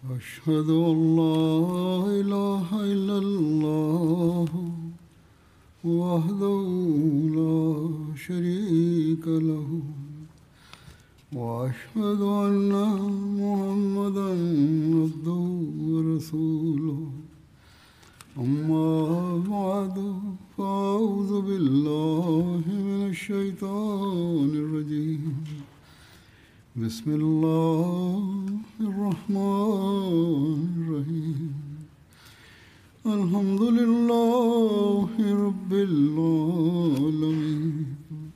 أشهد أن لا إله إلا الله وحده لا شريك له وأشهد أن محمدا عبده ورسوله أما بعد فأعوذ بالله من الشيطان الرجيم بسم الله الرحمن الرحيم الحمد لله رب العالمين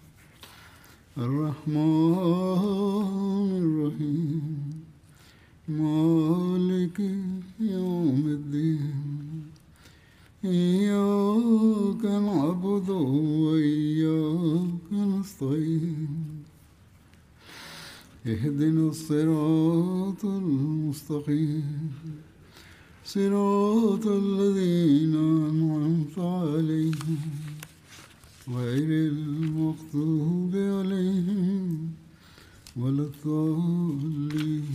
الرحمن الرحيم مالك يوم الدين إياك نعبد وإياك نستعين اهدنا الصراط المستقيم صراط الذين أنعمت عليهم غير المغضوب عليهم ولا الضالين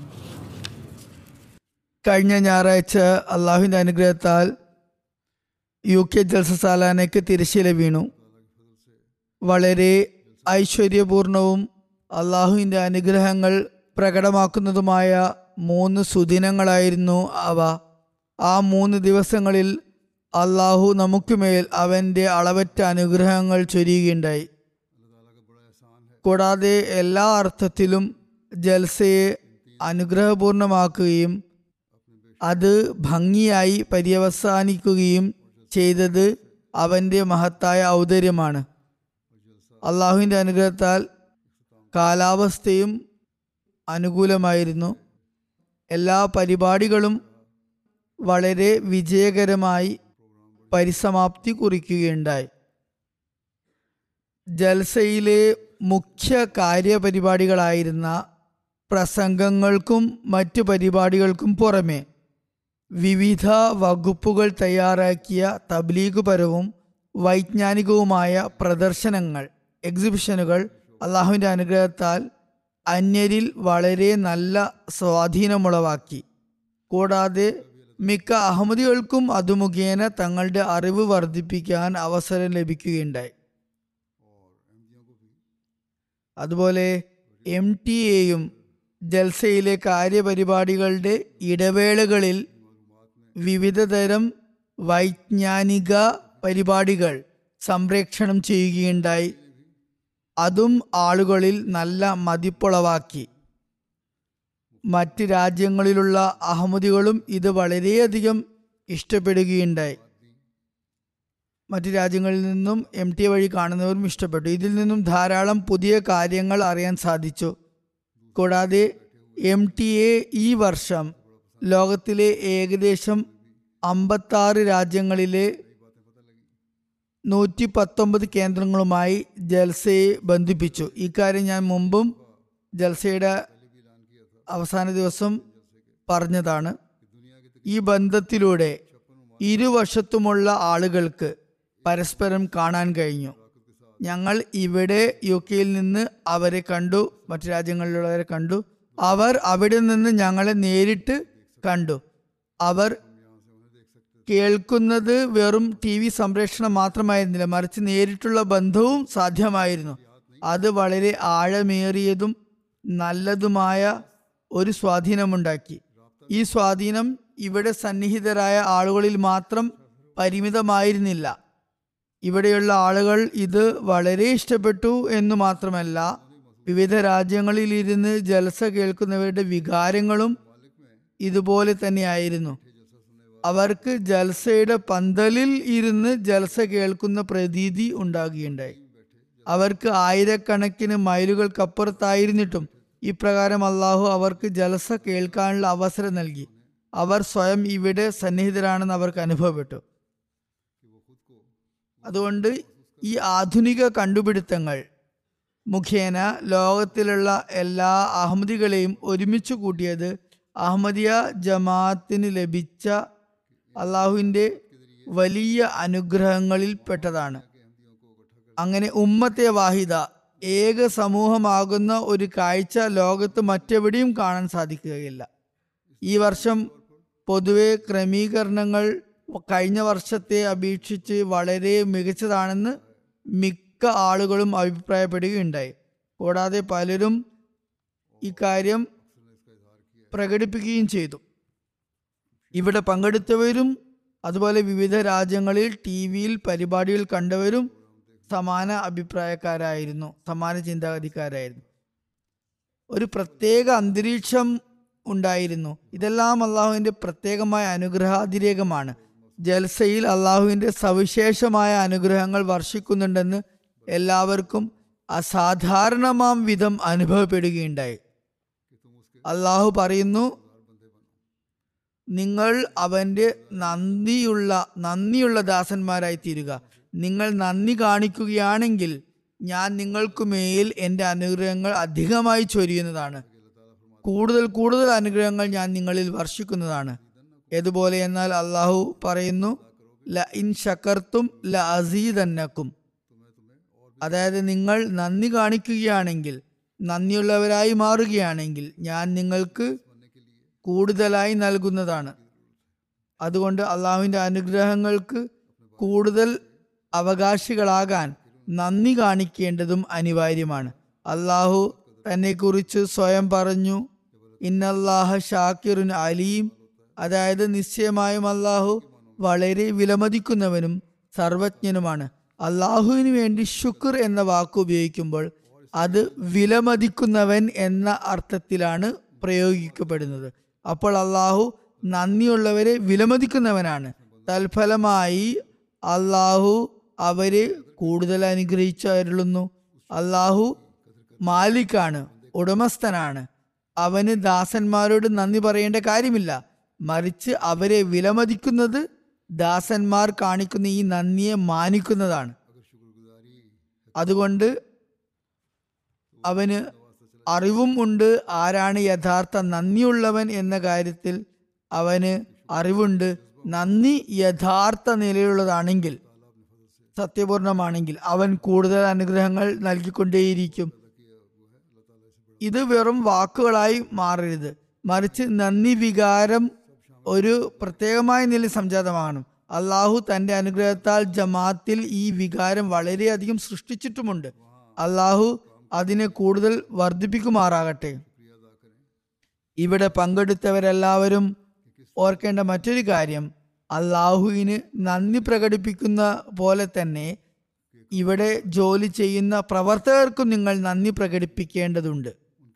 കഴിഞ്ഞ ഞായറാഴ്ച അള്ളാഹുവിൻ്റെ അനുഗ്രഹത്താൽ യു കെ ജൽസസാലാനയ്ക്ക് തിരശ്ശീല വീണു വളരെ ഐശ്വര്യപൂർണവും അള്ളാഹുവിൻ്റെ അനുഗ്രഹങ്ങൾ പ്രകടമാക്കുന്നതുമായ മൂന്ന് സുദിനങ്ങളായിരുന്നു അവ ആ മൂന്ന് ദിവസങ്ങളിൽ അള്ളാഹു നമുക്കുമേൽ അവൻ്റെ അളവറ്റ അനുഗ്രഹങ്ങൾ ചൊരിയുകയുണ്ടായി കൂടാതെ എല്ലാ അർത്ഥത്തിലും ജൽസയെ അനുഗ്രഹപൂർണമാക്കുകയും അത് ഭംഗിയായി പര്യവസാനിക്കുകയും ചെയ്തത് അവൻ്റെ മഹത്തായ ഔദര്യമാണ് അള്ളാഹുവിൻ്റെ അനുഗ്രഹത്താൽ കാലാവസ്ഥയും അനുകൂലമായിരുന്നു എല്ലാ പരിപാടികളും വളരെ വിജയകരമായി പരിസമാപ്തി കുറിക്കുകയുണ്ടായി ജൽസയിലെ മുഖ്യ കാര്യപരിപാടികളായിരുന്ന പ്രസംഗങ്ങൾക്കും മറ്റു പരിപാടികൾക്കും പുറമെ വിവിധ വകുപ്പുകൾ തയ്യാറാക്കിയ തബ്ലീഗുപരവും വൈജ്ഞാനികവുമായ പ്രദർശനങ്ങൾ എക്സിബിഷനുകൾ അള്ളാഹുവിൻ്റെ അനുഗ്രഹത്താൽ അന്യരിൽ വളരെ നല്ല സ്വാധീനമുളവാക്കി കൂടാതെ മിക്ക അഹമ്മദികൾക്കും അത് മുഖേന തങ്ങളുടെ അറിവ് വർദ്ധിപ്പിക്കാൻ അവസരം ലഭിക്കുകയുണ്ടായി അതുപോലെ എം ടി എയും ജൽസയിലെ കാര്യപരിപാടികളുടെ ഇടവേളകളിൽ വിവിധതരം വൈജ്ഞാനിക പരിപാടികൾ സംപ്രേക്ഷണം ചെയ്യുകയുണ്ടായി അതും ആളുകളിൽ നല്ല മതിപ്പുളവാക്കി മറ്റ് രാജ്യങ്ങളിലുള്ള അഹമ്മദികളും ഇത് വളരെയധികം ഇഷ്ടപ്പെടുകയുണ്ടായി മറ്റ് രാജ്യങ്ങളിൽ നിന്നും എം ടി വഴി കാണുന്നവരും ഇഷ്ടപ്പെട്ടു ഇതിൽ നിന്നും ധാരാളം പുതിയ കാര്യങ്ങൾ അറിയാൻ സാധിച്ചു കൂടാതെ എം ടി എ ഈ വർഷം ലോകത്തിലെ ഏകദേശം അമ്പത്താറ് രാജ്യങ്ങളിലെ നൂറ്റി പത്തൊമ്പത് കേന്ദ്രങ്ങളുമായി ജൽസയെ ബന്ധിപ്പിച്ചു ഇക്കാര്യം ഞാൻ മുമ്പും ജൽസയുടെ അവസാന ദിവസം പറഞ്ഞതാണ് ഈ ബന്ധത്തിലൂടെ ഇരുവശത്തുമുള്ള ആളുകൾക്ക് പരസ്പരം കാണാൻ കഴിഞ്ഞു ഞങ്ങൾ ഇവിടെ യു കെയിൽ നിന്ന് അവരെ കണ്ടു മറ്റു രാജ്യങ്ങളിലുള്ളവരെ കണ്ടു അവർ അവിടെ നിന്ന് ഞങ്ങളെ നേരിട്ട് കണ്ടു അവർ കേൾക്കുന്നത് വെറും ടി വി സംപ്രേഷണം മാത്രമായിരുന്നില്ല മറിച്ച് നേരിട്ടുള്ള ബന്ധവും സാധ്യമായിരുന്നു അത് വളരെ ആഴമേറിയതും നല്ലതുമായ ഒരു സ്വാധീനമുണ്ടാക്കി ഈ സ്വാധീനം ഇവിടെ സന്നിഹിതരായ ആളുകളിൽ മാത്രം പരിമിതമായിരുന്നില്ല ഇവിടെയുള്ള ആളുകൾ ഇത് വളരെ ഇഷ്ടപ്പെട്ടു എന്ന് മാത്രമല്ല വിവിധ രാജ്യങ്ങളിൽ ഇരുന്ന് ജലസ കേൾക്കുന്നവരുടെ വികാരങ്ങളും ഇതുപോലെ തന്നെയായിരുന്നു അവർക്ക് ജൽസയുടെ പന്തലിൽ ഇരുന്ന് ജൽസ കേൾക്കുന്ന പ്രതീതി ഉണ്ടാകുകയുണ്ടായി അവർക്ക് ആയിരക്കണക്കിന് മൈലുകൾക്കപ്പുറത്തായിരുന്നിട്ടും ഇപ്രകാരം അള്ളാഹു അവർക്ക് ജലസ കേൾക്കാനുള്ള അവസരം നൽകി അവർ സ്വയം ഇവിടെ സന്നിഹിതരാണെന്ന് അവർക്ക് അനുഭവപ്പെട്ടു അതുകൊണ്ട് ഈ ആധുനിക കണ്ടുപിടുത്തങ്ങൾ മുഖേന ലോകത്തിലുള്ള എല്ലാ അഹമ്മദികളെയും ഒരുമിച്ച് കൂട്ടിയത് അഹമ്മദിയ ജമാഅത്തിന് ലഭിച്ച അള്ളാഹുവിൻ്റെ വലിയ അനുഗ്രഹങ്ങളിൽ പെട്ടതാണ് അങ്ങനെ ഉമ്മത്തെ വാഹിദ ഏക സമൂഹമാകുന്ന ഒരു കാഴ്ച ലോകത്ത് മറ്റെവിടെയും കാണാൻ സാധിക്കുകയില്ല ഈ വർഷം പൊതുവെ ക്രമീകരണങ്ങൾ കഴിഞ്ഞ വർഷത്തെ അപേക്ഷിച്ച് വളരെ മികച്ചതാണെന്ന് മിക്ക ആളുകളും അഭിപ്രായപ്പെടുകയുണ്ടായി കൂടാതെ പലരും ഇക്കാര്യം പ്രകടിപ്പിക്കുകയും ചെയ്തു ഇവിടെ പങ്കെടുത്തവരും അതുപോലെ വിവിധ രാജ്യങ്ങളിൽ ടി വിയിൽ പരിപാടികൾ കണ്ടവരും സമാന അഭിപ്രായക്കാരായിരുന്നു സമാന ചിന്താഗതിക്കാരായിരുന്നു ഒരു പ്രത്യേക അന്തരീക്ഷം ഉണ്ടായിരുന്നു ഇതെല്ലാം അള്ളാഹുവിൻ്റെ പ്രത്യേകമായ അനുഗ്രഹാതിരേകമാണ് ജൽസയിൽ അള്ളാഹുവിൻ്റെ സവിശേഷമായ അനുഗ്രഹങ്ങൾ വർഷിക്കുന്നുണ്ടെന്ന് എല്ലാവർക്കും അസാധാരണമാം വിധം അനുഭവപ്പെടുകയുണ്ടായി അള്ളാഹു പറയുന്നു നിങ്ങൾ അവൻ്റെ നന്ദിയുള്ള നന്ദിയുള്ള ദാസന്മാരായി തീരുക നിങ്ങൾ നന്ദി കാണിക്കുകയാണെങ്കിൽ ഞാൻ നിങ്ങൾക്കുമേൽ എൻ്റെ അനുഗ്രഹങ്ങൾ അധികമായി ചൊരിയുന്നതാണ് കൂടുതൽ കൂടുതൽ അനുഗ്രഹങ്ങൾ ഞാൻ നിങ്ങളിൽ വർഷിക്കുന്നതാണ് ഏതുപോലെ എന്നാൽ അള്ളാഹു പറയുന്നു ല ഇൻ ഷക്കർത്തും ല അസീതന്നക്കും അതായത് നിങ്ങൾ നന്ദി കാണിക്കുകയാണെങ്കിൽ നന്ദിയുള്ളവരായി മാറുകയാണെങ്കിൽ ഞാൻ നിങ്ങൾക്ക് കൂടുതലായി നൽകുന്നതാണ് അതുകൊണ്ട് അള്ളാഹുവിൻ്റെ അനുഗ്രഹങ്ങൾക്ക് കൂടുതൽ അവകാശികളാകാൻ നന്ദി കാണിക്കേണ്ടതും അനിവാര്യമാണ് അള്ളാഹു തന്നെക്കുറിച്ച് സ്വയം പറഞ്ഞു ഇന്നല്ലാഹ ഷാക്കിറുൻ അലീം അതായത് നിശ്ചയമായും അള്ളാഹു വളരെ വിലമതിക്കുന്നവനും സർവജ്ഞനുമാണ് അള്ളാഹുവിന് വേണ്ടി ശുക്ർ എന്ന വാക്ക് ഉപയോഗിക്കുമ്പോൾ അത് വിലമതിക്കുന്നവൻ എന്ന അർത്ഥത്തിലാണ് പ്രയോഗിക്കപ്പെടുന്നത് അപ്പോൾ അള്ളാഹു നന്ദിയുള്ളവരെ വിലമതിക്കുന്നവനാണ് തൽഫലമായി അള്ളാഹു അവരെ കൂടുതൽ അനുഗ്രഹിച്ചു അരുളുന്നു അള്ളാഹു മാലിക്കാണ് ഉടമസ്ഥനാണ് അവന് ദാസന്മാരോട് നന്ദി പറയേണ്ട കാര്യമില്ല മറിച്ച് അവരെ വിലമതിക്കുന്നത് ദാസന്മാർ കാണിക്കുന്ന ഈ നന്ദിയെ മാനിക്കുന്നതാണ് അതുകൊണ്ട് അവന് അറിവും ഉണ്ട് ആരാണ് യഥാർത്ഥ നന്ദിയുള്ളവൻ എന്ന കാര്യത്തിൽ അവന് അറിവുണ്ട് നന്ദി യഥാർത്ഥ നിലയിലുള്ളതാണെങ്കിൽ സത്യപൂർണമാണെങ്കിൽ അവൻ കൂടുതൽ അനുഗ്രഹങ്ങൾ നൽകിക്കൊണ്ടേയിരിക്കും ഇത് വെറും വാക്കുകളായി മാറരുത് മറിച്ച് നന്ദി വികാരം ഒരു പ്രത്യേകമായ നിലയിൽ സംജാതമാകണം അള്ളാഹു തന്റെ അനുഗ്രഹത്താൽ ജമാത്തിൽ ഈ വികാരം വളരെയധികം സൃഷ്ടിച്ചിട്ടുമുണ്ട് അള്ളാഹു അതിനെ കൂടുതൽ വർദ്ധിപ്പിക്കുമാറാകട്ടെ ഇവിടെ പങ്കെടുത്തവരെല്ലാവരും ഓർക്കേണ്ട മറ്റൊരു കാര്യം അള്ളാഹുവിന് നന്ദി പ്രകടിപ്പിക്കുന്ന പോലെ തന്നെ ഇവിടെ ജോലി ചെയ്യുന്ന പ്രവർത്തകർക്കും നിങ്ങൾ നന്ദി പ്രകടിപ്പിക്കേണ്ടതുണ്ട്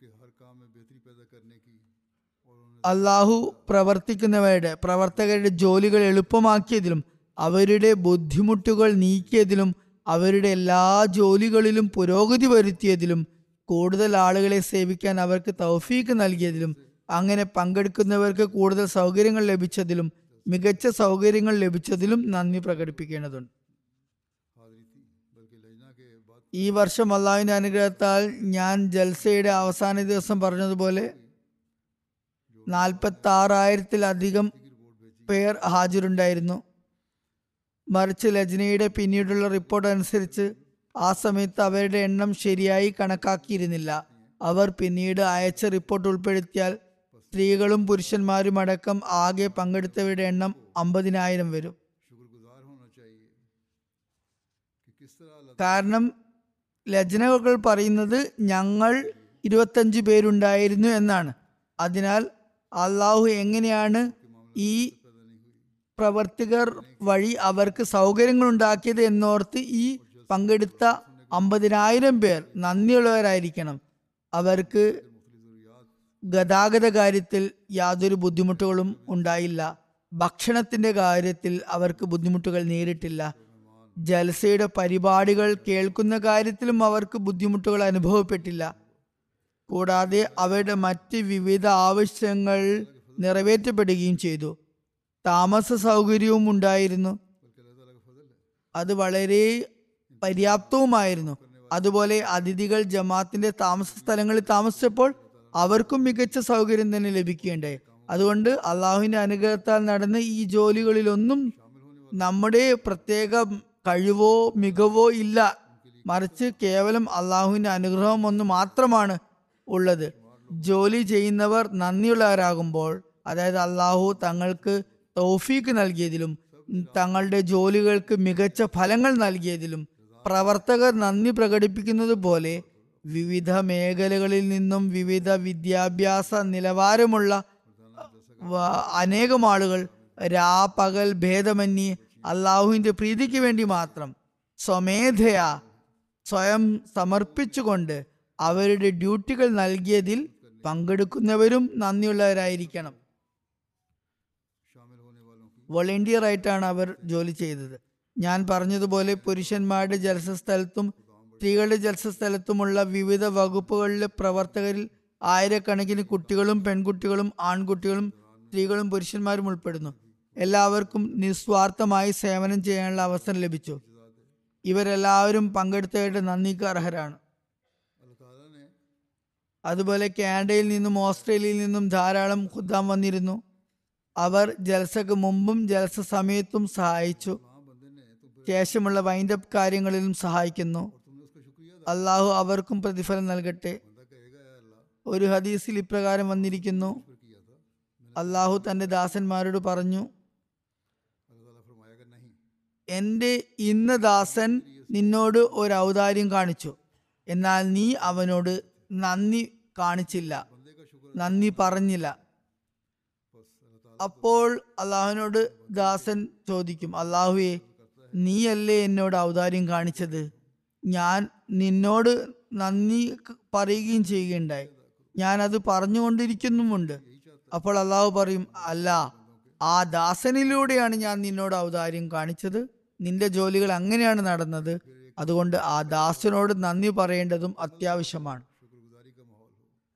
അള്ളാഹു പ്രവർത്തിക്കുന്നവരുടെ പ്രവർത്തകരുടെ ജോലികൾ എളുപ്പമാക്കിയതിലും അവരുടെ ബുദ്ധിമുട്ടുകൾ നീക്കിയതിലും അവരുടെ എല്ലാ ജോലികളിലും പുരോഗതി വരുത്തിയതിലും കൂടുതൽ ആളുകളെ സേവിക്കാൻ അവർക്ക് തൗഫീക്ക് നൽകിയതിലും അങ്ങനെ പങ്കെടുക്കുന്നവർക്ക് കൂടുതൽ സൗകര്യങ്ങൾ ലഭിച്ചതിലും മികച്ച സൗകര്യങ്ങൾ ലഭിച്ചതിലും നന്ദി പ്രകടിപ്പിക്കേണ്ടതുണ്ട് ഈ വർഷം അള്ളാഹുവിന്റെ അനുഗ്രഹത്താൽ ഞാൻ ജൽസയുടെ അവസാന ദിവസം പറഞ്ഞതുപോലെ നാൽപ്പത്തി ആറായിരത്തിലധികം പേർ ഹാജരുണ്ടായിരുന്നു മറിച്ച് ലജ്നയുടെ പിന്നീടുള്ള റിപ്പോർട്ട് അനുസരിച്ച് ആ സമയത്ത് അവരുടെ എണ്ണം ശരിയായി കണക്കാക്കിയിരുന്നില്ല അവർ പിന്നീട് അയച്ച റിപ്പോർട്ട് ഉൾപ്പെടുത്തിയാൽ സ്ത്രീകളും പുരുഷന്മാരും അടക്കം ആകെ പങ്കെടുത്തവരുടെ എണ്ണം അമ്പതിനായിരം വരും കാരണം ലജ്നകൾ പറയുന്നത് ഞങ്ങൾ ഇരുപത്തഞ്ച് പേരുണ്ടായിരുന്നു എന്നാണ് അതിനാൽ അള്ളാഹു എങ്ങനെയാണ് ഈ പ്രവർത്തകർ വഴി അവർക്ക് സൗകര്യങ്ങൾ ഉണ്ടാക്കിയത് എന്നോർത്ത് ഈ പങ്കെടുത്ത അമ്പതിനായിരം പേർ നന്ദിയുള്ളവരായിരിക്കണം അവർക്ക് ഗതാഗത കാര്യത്തിൽ യാതൊരു ബുദ്ധിമുട്ടുകളും ഉണ്ടായില്ല ഭക്ഷണത്തിന്റെ കാര്യത്തിൽ അവർക്ക് ബുദ്ധിമുട്ടുകൾ നേരിട്ടില്ല ജലസയുടെ പരിപാടികൾ കേൾക്കുന്ന കാര്യത്തിലും അവർക്ക് ബുദ്ധിമുട്ടുകൾ അനുഭവപ്പെട്ടില്ല കൂടാതെ അവരുടെ മറ്റ് വിവിധ ആവശ്യങ്ങൾ നിറവേറ്റപ്പെടുകയും ചെയ്തു താമസ സൗകര്യവും ഉണ്ടായിരുന്നു അത് വളരെ പര്യാപ്തവുമായിരുന്നു അതുപോലെ അതിഥികൾ ജമാത്തിന്റെ താമസ സ്ഥലങ്ങളിൽ താമസിച്ചപ്പോൾ അവർക്കും മികച്ച സൗകര്യം തന്നെ ലഭിക്കുകയുണ്ടായി അതുകൊണ്ട് അള്ളാഹുവിന്റെ അനുഗ്രഹത്താൽ നടന്ന ഈ ജോലികളിലൊന്നും നമ്മുടെ പ്രത്യേക കഴിവോ മികവോ ഇല്ല മറിച്ച് കേവലം അള്ളാഹുവിന്റെ അനുഗ്രഹം ഒന്ന് മാത്രമാണ് ഉള്ളത് ജോലി ചെയ്യുന്നവർ നന്ദിയുള്ളവരാകുമ്പോൾ അതായത് അള്ളാഹു തങ്ങൾക്ക് തൗഫീക്ക് നൽകിയതിലും തങ്ങളുടെ ജോലികൾക്ക് മികച്ച ഫലങ്ങൾ നൽകിയതിലും പ്രവർത്തകർ നന്ദി പ്രകടിപ്പിക്കുന്നത് പോലെ വിവിധ മേഖലകളിൽ നിന്നും വിവിധ വിദ്യാഭ്യാസ നിലവാരമുള്ള വ- അനേകം ആളുകൾ രാ പകൽ ഭേദമന്യേ അള്ളാഹുവിന്റെ പ്രീതിക്ക് വേണ്ടി മാത്രം സ്വമേധയാ സ്വയം സമർപ്പിച്ചുകൊണ്ട് അവരുടെ ഡ്യൂട്ടികൾ നൽകിയതിൽ പങ്കെടുക്കുന്നവരും നന്ദിയുള്ളവരായിരിക്കണം शामिल होने वालों की വോളണ്ടിയർ ആയിട്ടാണ് അവർ ജോലി ചെയ്തത് ഞാൻ പറഞ്ഞതുപോലെ പുരുഷന്മാരുടെ ജലസ സ്ഥലത്തും സ്ത്രീകളുടെ ജലസ സ്ഥലത്തുമുള്ള വിവിധ വകുപ്പുകളിലെ പ്രവർത്തകരിൽ ആയിരക്കണക്കിന് കുട്ടികളും പെൺകുട്ടികളും ആൺകുട്ടികളും സ്ത്രീകളും പുരുഷന്മാരും ഉൾപ്പെടുന്നു എല്ലാവർക്കും നിസ്വാർത്ഥമായി സേവനം ചെയ്യാനുള്ള അവസരം ലഭിച്ചു ഇവരെല്ലാവരും പങ്കെടുത്തവരുടെ നന്ദിക്ക് അർഹരാണ് अल्लाह ताला ने അതുപോലെ കാനഡയിൽ നിന്നും ഓസ്ട്രേലിയയിൽ നിന്നും ധാരാളം ഖുദ്ദാം വന്നിരുന്നു അവർ ജലസക്ക് മുമ്പും ജലസ സമയത്തും സഹായിച്ചു वहाँ बंदे ने तुम फिर ശേഷമുള്ള വൈൻഡപ്പ് കാര്യങ്ങളിലും സഹായിക്കുന്നു तुमने उसका शुक्रिया अदा അള്ളാഹു അവർക്കും പ്രതിഫലം നൽകട്ടെ बंदा कहेगा "या अल्लाह ഒരു ഹദീസിൽ ഇപ്രകാരം വന്നിരിക്കുന്നു शुक्र किया था मैंने അള്ളാഹു തന്റെ ദാസന്മാരോട് പറഞ്ഞു अल्लाह ताला फरमाएगा नहीं എൻ്റെ ഇന്ന ദാസൻ നിന്നോട് ഒരു ഔദാര്യം കാണിച്ചു എന്നാൽ നീ അവനോട് നന്ദി കാണിച്ചില്ല बंदे का शुक्र നന്ദി പറഞ്ഞില്ല बस अल्लाह ताला അപ്പോൾ അള്ളാഹുവിനോട് ദാസൻ ചോദിക്കും അള്ളാഹുവെ നീയല്ലേ എന്നോട് ഔദാര്യം കാണിച്ചത് ഞാൻ നിന്നോട് നന്ദി ക- പറയുകയും ചെയ്യുകയുണ്ടായി ഞാൻ അത് പറഞ്ഞുകൊണ്ടിരിക്കുന്നുമുണ്ട് അപ്പോൾ അള്ളാഹു പറയും അല്ല ആ ദാസനിലൂടെയാണ് ഞാൻ നിന്നോട് ഔദാര്യം കാണിച്ചത് നിന്റെ ജോലികൾ അങ്ങനെയാണ് നടന്നത് അതുകൊണ്ട് ആ ദാസനോട് നന്ദി പറയേണ്ടതും അത്യാവശ്യമാണ് शुक्रगुजारी का माहौल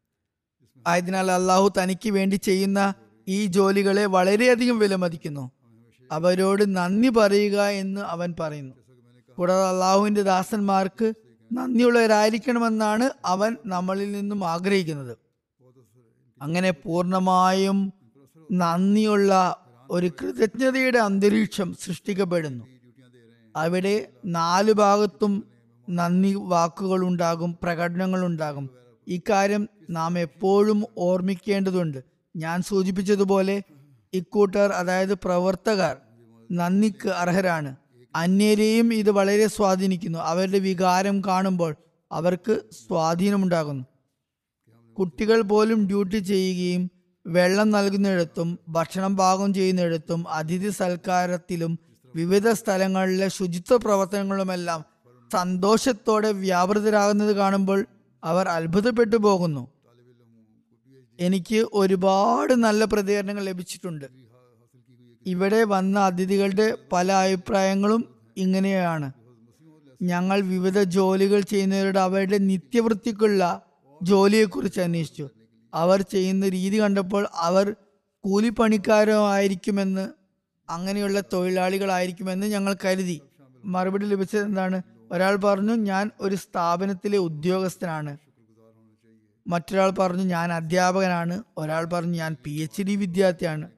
हो ആയതിനാൽ അള്ളാഹു തനിക്ക് വേണ്ടി ചെയ്യുന്ന ഈ ജോലികളെ വളരെയധികം വിലമതിക്കുന്നു അവരോട് നന്ദി പറയുക എന്ന് അവൻ പറയുന്നു കൂടാതെ അള്ളാഹുവിന്റെ ദാസന്മാർക്ക് നന്ദിയുള്ളവരായിരിക്കണമെന്നാണ് അവൻ നമ്മളിൽ നിന്നും ആഗ്രഹിക്കുന്നത് അങ്ങനെ പൂർണ്ണമായും നന്ദിയുള്ള ഒരു കൃതജ്ഞതയുടെ അന്തരീക്ഷം സൃഷ്ടിക്കപ്പെടുന്നു ड्यूटियां दे रहे हैं അവിടെ നാലു ഭാഗത്തും നന്ദി വാക്കുകളുണ്ടാകും പ്രകടനങ്ങളുണ്ടാകും ഇക്കാര്യം നാം എപ്പോഴും ഓർമ്മിക്കേണ്ടതുണ്ട് ഞാൻ സൂചിപ്പിച്ചതുപോലെ ഇക്കൂട്ടർ അതായത് പ്രവർത്തകർ നന്ദിക്ക് അർഹരാണ് അന്യരെയും ഇത് വളരെ സ്വാധീനിക്കുന്നു അവരുടെ വികാരം കാണുമ്പോൾ അവർക്ക് സ്വാധീനമുണ്ടാകുന്നു കുട്ടികൾ പോലും ഡ്യൂട്ടി ചെയ്യുകയും വെള്ളം നൽകുന്നിടത്തും ഭക്ഷണം പാകം ചെയ്യുന്നിടത്തും അതിഥി സൽക്കാരത്തിലും വിവിധ സ്ഥലങ്ങളിലെ ശുചിത്വ പ്രവർത്തനങ്ങളുമെല്ലാം സന്തോഷത്തോടെ വ്യാപൃതരാകുന്നത് കാണുമ്പോൾ അവർ അത്ഭുതപ്പെട്ടു പോകുന്നു എനിക്ക് ഒരുപാട് നല്ല പ്രതികരണങ്ങൾ ലഭിച്ചിട്ടുണ്ട് ഇവിടെ വന്ന അതിഥികളുടെ പല അഭിപ്രായങ്ങളും ഇങ്ങനെയാണ് ഞങ്ങൾ വിവിധ ജോലികൾ ചെയ്യുന്നവരുടെ അവരുടെ നിത്യവൃത്തിക്കുള്ള ജോലിയെക്കുറിച്ച് അന്വേഷിച്ചു അവർ ചെയ്യുന്ന രീതി കണ്ടപ്പോൾ അവർ കൂലിപ്പണിക്കാരോ ആയിരിക്കുമെന്ന് അങ്ങനെയുള്ള തൊഴിലാളികളായിരിക്കുമെന്ന് ഞങ്ങൾ കരുതി മറുപടി ലഭിച്ചത് എന്താണ് ഒരാൾ പറഞ്ഞു ഞാൻ ഒരു സ്ഥാപനത്തിലെ ഉദ്യോഗസ്ഥനാണ് മറ്റൊരാൾ പറഞ്ഞു ഞാൻ അധ്യാപകനാണ് ഒരാൾ പറഞ്ഞു ഞാൻ പി എച്ച് ഡി വിദ്യാർത്ഥിയാണ്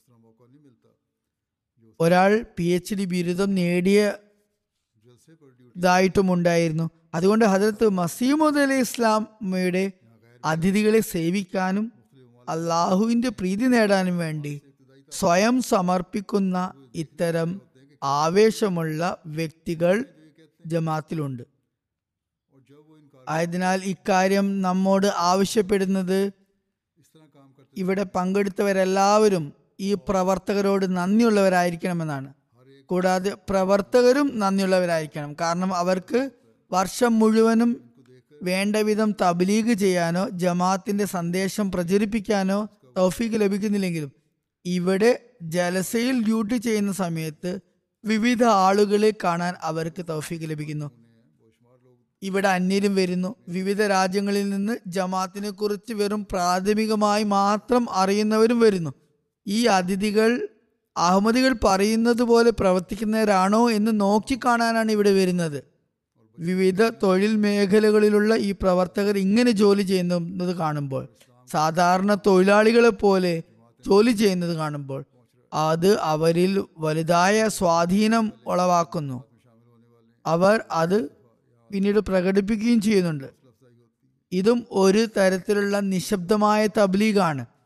ഒരാൾ പി എച്ച് ഡി ബിരുദം നേടിയ जलसे पर ड्यूटी ഇതായിട്ടും ഉണ്ടായിരുന്നു അതുകൊണ്ട് ഹജരത്ത് മസീമുദ് അലി ഇസ്ലാമയുടെ അതിഥികളെ സേവിക്കാനും അള്ളാഹുവിന്റെ പ്രീതി നേടാനും വേണ്ടി സ്വയം സമർപ്പിക്കുന്ന ഇത്തരം ആവേശമുള്ള വ്യക്തികൾ ജമാത്തിലുണ്ട് और जब वो इनकार ആയതിനാൽ ഇക്കാര്യം നമ്മോട് ആവശ്യപ്പെടുന്നത് इस तरह काम करते ഇവിടെ പങ്കെടുത്തവരെല്ലാവരും ഈ പ്രവർത്തകരോട് നന്ദിയുള്ളവരായിരിക്കണമെന്നാണ് കൂടാതെ പ്രവർത്തകരും നന്ദിയുള്ളവരായിരിക്കണം കാരണം അവർക്ക് വർഷം മുഴുവനും വേണ്ട വിധം തബ്ലീഗ് ചെയ്യാനോ ജമാഅത്തിന്റെ സന്ദേശം പ്രചരിപ്പിക്കാനോ തൗഫീക്ക് ലഭിക്കുന്നില്ലെങ്കിലും ഇവിടെ ജലസയിൽ ഡ്യൂട്ടി ചെയ്യുന്ന സമയത്ത് വിവിധ ആളുകളെ കാണാൻ അവർക്ക് തൗഫീക്ക് ലഭിക്കുന്നു ഇവിടെ അന്യരും വരുന്നു വിവിധ രാജ്യങ്ങളിൽ നിന്ന് ജമാഅത്തിനെ കുറിച്ച് വെറും പ്രാഥമികമായി മാത്രം അറിയുന്നവരും വരുന്നു ഈ അതിഥികൾ അഹമ്മദികൾ പറയുന്നത് പോലെ പ്രവർത്തിക്കുന്നവരാണോ എന്ന് നോക്കിക്കാണാനാണ് ഇവിടെ വരുന്നത് വിവിധ തൊഴിൽ മേഖലകളിലുള്ള ഈ പ്രവർത്തകർ ഇങ്ങനെ ജോലി ചെയ്യുന്നത് കാണുമ്പോൾ സാധാരണ തൊഴിലാളികളെ പോലെ ജോലി ചെയ്യുന്നത് കാണുമ്പോൾ അത് അവരിൽ വലുതായ സ്വാധീനം ഉളവാക്കുന്നു അവർ അത് പിന്നീട് പ്രകടിപ്പിക്കുകയും ചെയ്യുന്നുണ്ട് ഇതും ഒരു തരത്തിലുള്ള നിശബ്ദമായ തബ്ലീഗാണ്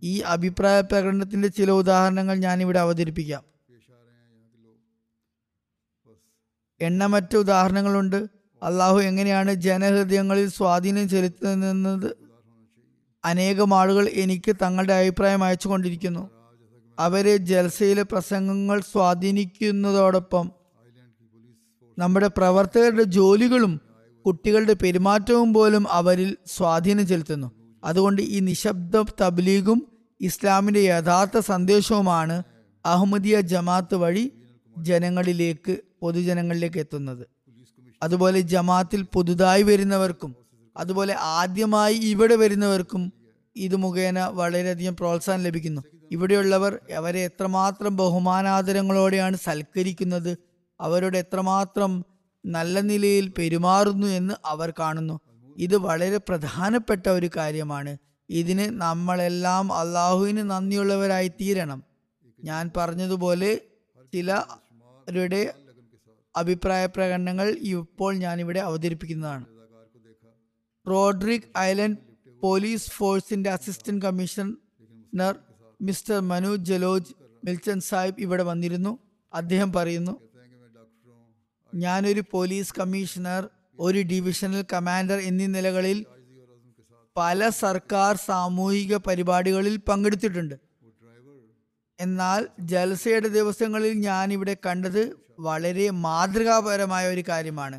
ഈ അഭിപ്രായ പ്രകടനത്തിന്റെ ചില ഉദാഹരണങ്ങൾ ഞാനിവിടെ അവതരിപ്പിക്കാം पेश आ रहे हैं यहाँ के लोग बस എണ്ണമറ്റ ഉദാഹരണങ്ങളുണ്ട് അള്ളാഹു എങ്ങനെയാണ് ജനഹൃദയങ്ങളിൽ സ്വാധീനം ചെലുത്തുന്നത് അനേകം ആളുകൾ എനിക്ക് തങ്ങളുടെ അഭിപ്രായം അയച്ചുകൊണ്ടിരിക്കുന്നു അവരെ ജൽസയിലെ പ്രസംഗങ്ങൾ സ്വാധീനിക്കുന്നതോടൊപ്പം आइलैंड की पुलिस फोर्स നമ്മുടെ പ്രവർത്തകരുടെ ജോലികളും കുട്ടികളുടെ പെരുമാറ്റവും പോലും അവരിൽ സ്വാധീനം ചെലുത്തുന്നു അതുകൊണ്ട് ഈ നിശബ്ദ തബ്ലീഗും ഇസ്ലാമിന്റെ യഥാർത്ഥ സന്ദേശവുമാണ് അഹമ്മദിയ ജമാഅത്ത് വഴി ജനങ്ങളിലേക്ക് പൊതുജനങ്ങളിലേക്ക് എത്തുന്നത് അതുപോലെ ജമാഅത്തിൽ പുതുതായി വരുന്നവർക്കും അതുപോലെ ആദ്യമായി ഇവിടെ വരുന്നവർക്കും ഇത് മുഖേന വളരെയധികം പ്രോത്സാഹനം ലഭിക്കുന്നു ഇവിടെയുള്ളവർ അവരെ എത്രമാത്രം ബഹുമാനാദരങ്ങളോടെയാണ് സൽക്കരിക്കുന്നത് അവരോട് എത്രമാത്രം നല്ല നിലയിൽ പെരുമാറുന്നു എന്ന് അവർ കാണുന്നു ഇത് വളരെ പ്രധാനപ്പെട്ട ഒരു കാര്യമാണ് ഇതിന് നമ്മളെല്ലാം അള്ളാഹുവിന് നന്ദിയുള്ളവരായി തീരണം ഞാൻ പറഞ്ഞതുപോലെ ചിലരുടെ അഭിപ്രായ പ്രകടനങ്ങൾ ഇപ്പോൾ ഞാനിവിടെ അവതരിപ്പിക്കുന്നതാണ് रजाकार को देखा റോഡ്രിക് ഐലൻഡ് പോലീസ് ഫോഴ്സിന്റെ അസിസ്റ്റന്റ് കമ്മീഷണർ മിസ്റ്റർ മനു ജലോജ് മിൽച്ചൻ സാഹിബ് ഇവിടെ വന്നിരുന്നു അദ്ദേഹം പറയുന്നു कहते हैं कि मैं डॉक्टरों ഞാനൊരു പോലീസ് കമ്മീഷണർ ഒരു ഡിവിഷണൽ കമാൻഡർ എന്നീ നിലകളിൽ आजी और अज़म के साथ പല സർക്കാർ സാമൂഹിക പരിപാടികളിൽ പങ്കെടുത്തിട്ടുണ്ട് वो ड्राइवर എന്നാൽ ജൽസയുടെ ദിവസങ്ങളിൽ ഞാൻ ഇവിടെ കണ്ടത് വളരെ മാതൃകാപരമായ ഒരു കാര്യമാണ്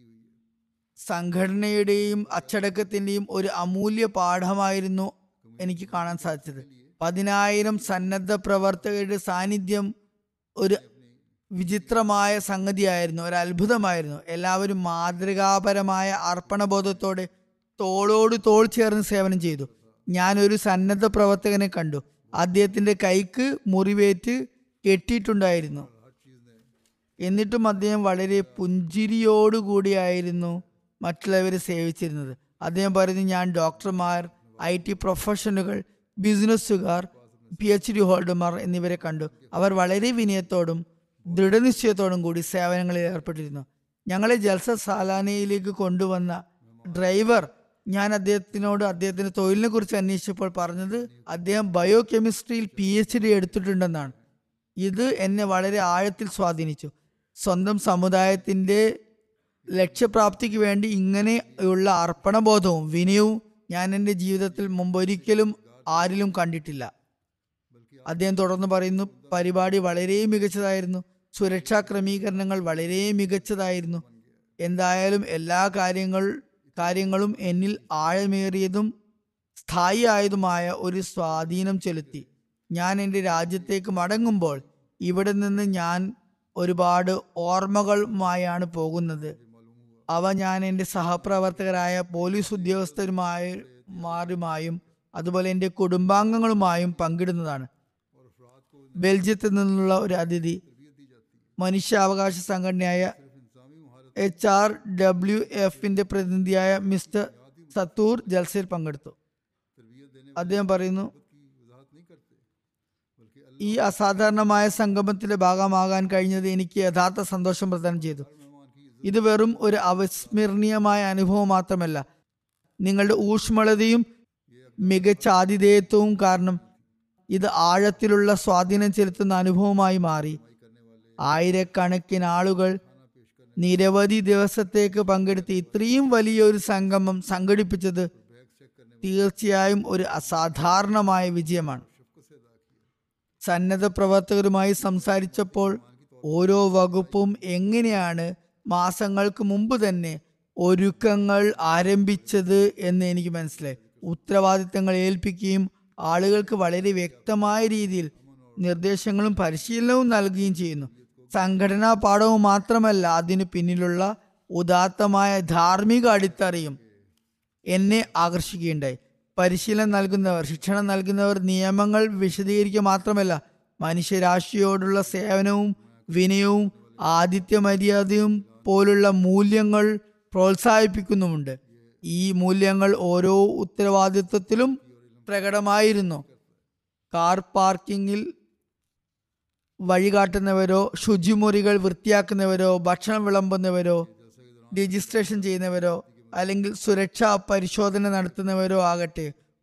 സംഘടനയുടെയും അച്ചടക്കത്തിന്റെയും ഒരു അമൂല്യ പാഠമായിരുന്നു എനിക്ക് കാണാൻ സാധിച്ചത് പതിനായിരം സന്നദ്ധ പ്രവർത്തകരുടെ സാന്നിധ്യം ഒരു വിചിത്രമായ സംഗതിയായിരുന്നു ഒരു അത്ഭുതമായിരുന്നു എല്ലാവരും മാതൃകാപരമായ അർപ്പണബോധത്തോടെ തോളോട് തോൾ ചേർന്ന് സേവനം ചെയ്തു ഞാനൊരു സന്നദ്ധ പ്രവർത്തകനെ കണ്ടു അദ്ദേഹത്തിന്റെ കൈക്ക് മുറിവേറ്റ് കെട്ടിയിട്ടുണ്ടായിരുന്നു എന്നിട്ടും അദ്ദേഹം വളരെ പുഞ്ചിരിയോടുകൂടിയായിരുന്നു മറ്റുള്ളവരെ സേവിച്ചിരുന്നത് അദ്ദേഹം പറയുന്നു ഞാൻ ഡോക്ടർമാർ ഐ ടി പ്രൊഫഷണലുകൾ ബിസിനസ്സുകാർ പി എച്ച് ഡി ഹോൾഡർമാർ എന്നിവരെ കണ്ടു അവർ വളരെ വിനയത്തോടും ദൃഢനിശ്ചയത്തോടും കൂടി സേവനങ്ങളിൽ ഏർപ്പെട്ടിരുന്നു ഞങ്ങളെ ജൽസ സാലാനയിലേക്ക് കൊണ്ടുവന്ന ഡ്രൈവർ ഞാൻ അദ്ദേഹത്തിനോട് അദ്ദേഹത്തിന്റെ തൊഴിലിനെ കുറിച്ച് അന്വേഷിച്ചപ്പോൾ പറഞ്ഞത് അദ്ദേഹം ബയോ കെമിസ്ട്രിയിൽ പി എച്ച് ഡി എടുത്തിട്ടുണ്ടെന്നാണ് ഇത് എന്നെ വളരെ ആഴത്തിൽ സ്വാധീനിച്ചു സ്വന്തം സമുദായത്തിന്റെ ലക്ഷ്യപ്രാപ്തിക്ക് വേണ്ടി ഇങ്ങനെയുള്ള അർപ്പണബോധവും വിനയവും ഞാൻ എൻ്റെ ജീവിതത്തിൽ മുമ്പൊരിക്കലും ആരിലും കണ്ടിട്ടില്ല അദ്ദേഹം തുടർന്ന് പറയുന്നു പരിപാടി വളരെ മികച്ചതായിരുന്നു സുരക്ഷാ ക്രമീകരണങ്ങൾ വളരെ മികച്ചതായിരുന്നു എന്തായാലും എല്ലാ കാര്യങ്ങൾ കാര്യങ്ങളും എന്നിൽ ആഴമേറിയതും സ്ഥായി ആയതുമായ ഒരു സ്വാധീനം ചെലുത്തി ഞാൻ എൻ്റെ രാജ്യത്തേക്ക് മടങ്ങുമ്പോൾ ഇവിടെ നിന്ന് ഞാൻ ഒരുപാട് ഓർമ്മകളുമായാണ് പോകുന്നത് അവ ഞാൻ എൻ്റെ സഹപ്രവർത്തകരായ പോലീസ് ഉദ്യോഗസ്ഥരുമായി മാരുമായും അതുപോലെ എൻ്റെ കുടുംബാംഗങ്ങളുമായും പങ്കിടുന്നതാണ് ബെൽജിയത്തിൽ നിന്നുള്ള ഒരു അതിഥി മനുഷ്യാവകാശ സംഘടനയായ എച്ച് ആർ ഡബ്ല്യു എഫിന്റെ പ്രതിനിധിയായ മിസ്റ്റർ സത്തൂർ ജൽസയിൽ പങ്കെടുത്തു അദ്ദേഹം പറയുന്നു ഈ അസാധാരണമായ സംഗമത്തിന്റെ ഭാഗമാകാൻ കഴിഞ്ഞത് എനിക്ക് യഥാർത്ഥ സന്തോഷം പ്രദാനം ചെയ്തു ഇത് വെറും ഒരു അവിസ്മരണീയമായ അനുഭവം മാത്രമല്ല നിങ്ങളുടെ ഊഷ്മളതയും മികച്ച ആതിഥേയത്വവും കാരണം ഇത് ആഴത്തിലുള്ള സ്വാധീനം ചെലുത്തുന്ന അനുഭവമായി മാറി ആയിരക്കണക്കിന് ആളുകൾ നിരവധി ദിവസത്തേക്ക് പങ്കെടുത്ത് ഇത്രയും വലിയൊരു സംഗമം സംഘടിപ്പിച്ചത് തീർച്ചയായും ഒരു അസാധാരണമായ വിജയമാണ് സന്നദ്ധ പ്രവർത്തകരുമായി സംസാരിച്ചപ്പോൾ ഓരോ വകുപ്പും എങ്ങനെയാണ് മാസങ്ങൾക്ക് മുമ്പ് തന്നെ ഒരുക്കങ്ങൾ ആരംഭിച്ചത് എന്ന് എനിക്ക് മനസ്സിലായി ഉത്തരവാദിത്തങ്ങൾ ഏൽപ്പിക്കുകയും ആളുകൾക്ക് വളരെ വ്യക്തമായ രീതിയിൽ നിർദ്ദേശങ്ങളും പരിശീലനവും നൽകുകയും ചെയ്യുന്നു സംഘടനാ പാഠവും മാത്രമല്ല അതിനു പിന്നിലുള്ള ഉദാത്തമായ ധാർമ്മിക അടിത്തറയും എന്നെ ആകർഷിക്കുകയുണ്ടായി പരിശീലനം നൽകുന്നവർ ശിക്ഷണം നൽകുന്നവർ നിയമങ്ങൾ വിശദീകരിക്കുക മാത്രമല്ല മനുഷ്യരാശിയോടുള്ള സേവനവും വിനയവും ആതിഥ്യ മര്യാദയും പോലുള്ള മൂല്യങ്ങൾ പ്രോത്സാഹിപ്പിക്കുന്നുമുണ്ട് ഈ മൂല്യങ്ങൾ ഓരോ ഉത്തരവാദിത്വത്തിലും പ്രകടമായിരുന്നു കാർ പാർക്കിങ്ങിൽ വഴികാട്ടുന്നവരോ ശുചിമുറികൾ വൃത്തിയാക്കുന്നവരോ ഭക്ഷണം വിളമ്പുന്നവരോ രജിസ്ട്രേഷൻ ചെയ്യുന്നവരോ അല്ലെങ്കിൽ സുരക്ഷാ പരിശോധന നടത്തുന്നവരോ ആകട്ടെ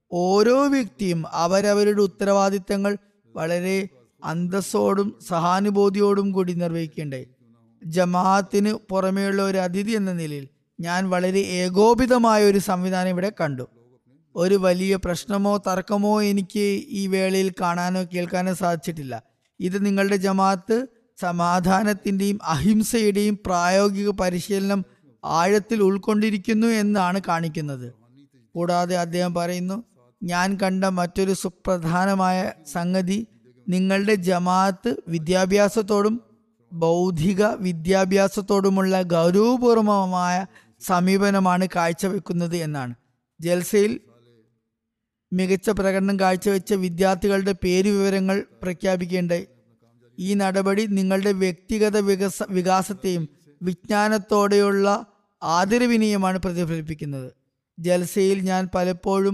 ഓരോ വ്യക്തിയും അവരവരുടെ ഉത്തരവാദിത്തങ്ങൾ വളരെ അന്തസ്സോടും സഹാനുഭൂതിയോടും കൂടി നിർവഹിക്കേണ്ടായി ജമാഅത്തിന് പുറമേയുള്ള ഒരു അതിഥി എന്ന നിലയിൽ ഞാൻ വളരെ ഏകോപിതമായ ഒരു സംവിധാനം ഇവിടെ കണ്ടു ഒരു വലിയ പ്രശ്നമോ തർക്കമോ എനിക്ക് ഈ വേളയിൽ കാണാനോ കേൾക്കാനോ സാധിച്ചിട്ടില്ല ഇത് നിങ്ങളുടെ ജമാഅത്ത് സമാധാനത്തിന്റെയും അഹിംസയുടെയും പ്രായോഗിക പരിശീലനം ആഴത്തിൽ ഉൾക്കൊണ്ടിരിക്കുന്നു എന്നാണ് കാണിക്കുന്നത് കൂടാതെ അദ്ദേഹം പറയുന്നു ഞാൻ കണ്ട മറ്റൊരു സുപ്രധാനമായ സംഗതി നിങ്ങളുടെ ജമാഅത്ത് വിദ്യാഭ്യാസത്തോടും ബൗദ്ധിക വിദ്യാഭ്യാസത്തോടുമുള്ള ഗൗരവപൂർവമായ സമീപനമാണ് കാഴ്ചവെക്കുന്നത് എന്നാണ് ജൽസയിൽ മികച്ച പ്രകടനം കാഴ്ചവെച്ച വിദ്യാർത്ഥികളുടെ പേര് വിവരങ്ങൾ പ്രഖ്യാപിക്കേണ്ടായി ഈ നടപടി നിങ്ങളുടെ വ്യക്തിഗത വികസ വികാസത്തെയും വിജ്ഞാനത്തോടെയുള്ള ആദരവിനയമാണ് പ്രതിഫലിപ്പിക്കുന്നത് ജൽസയിൽ ഞാൻ പലപ്പോഴും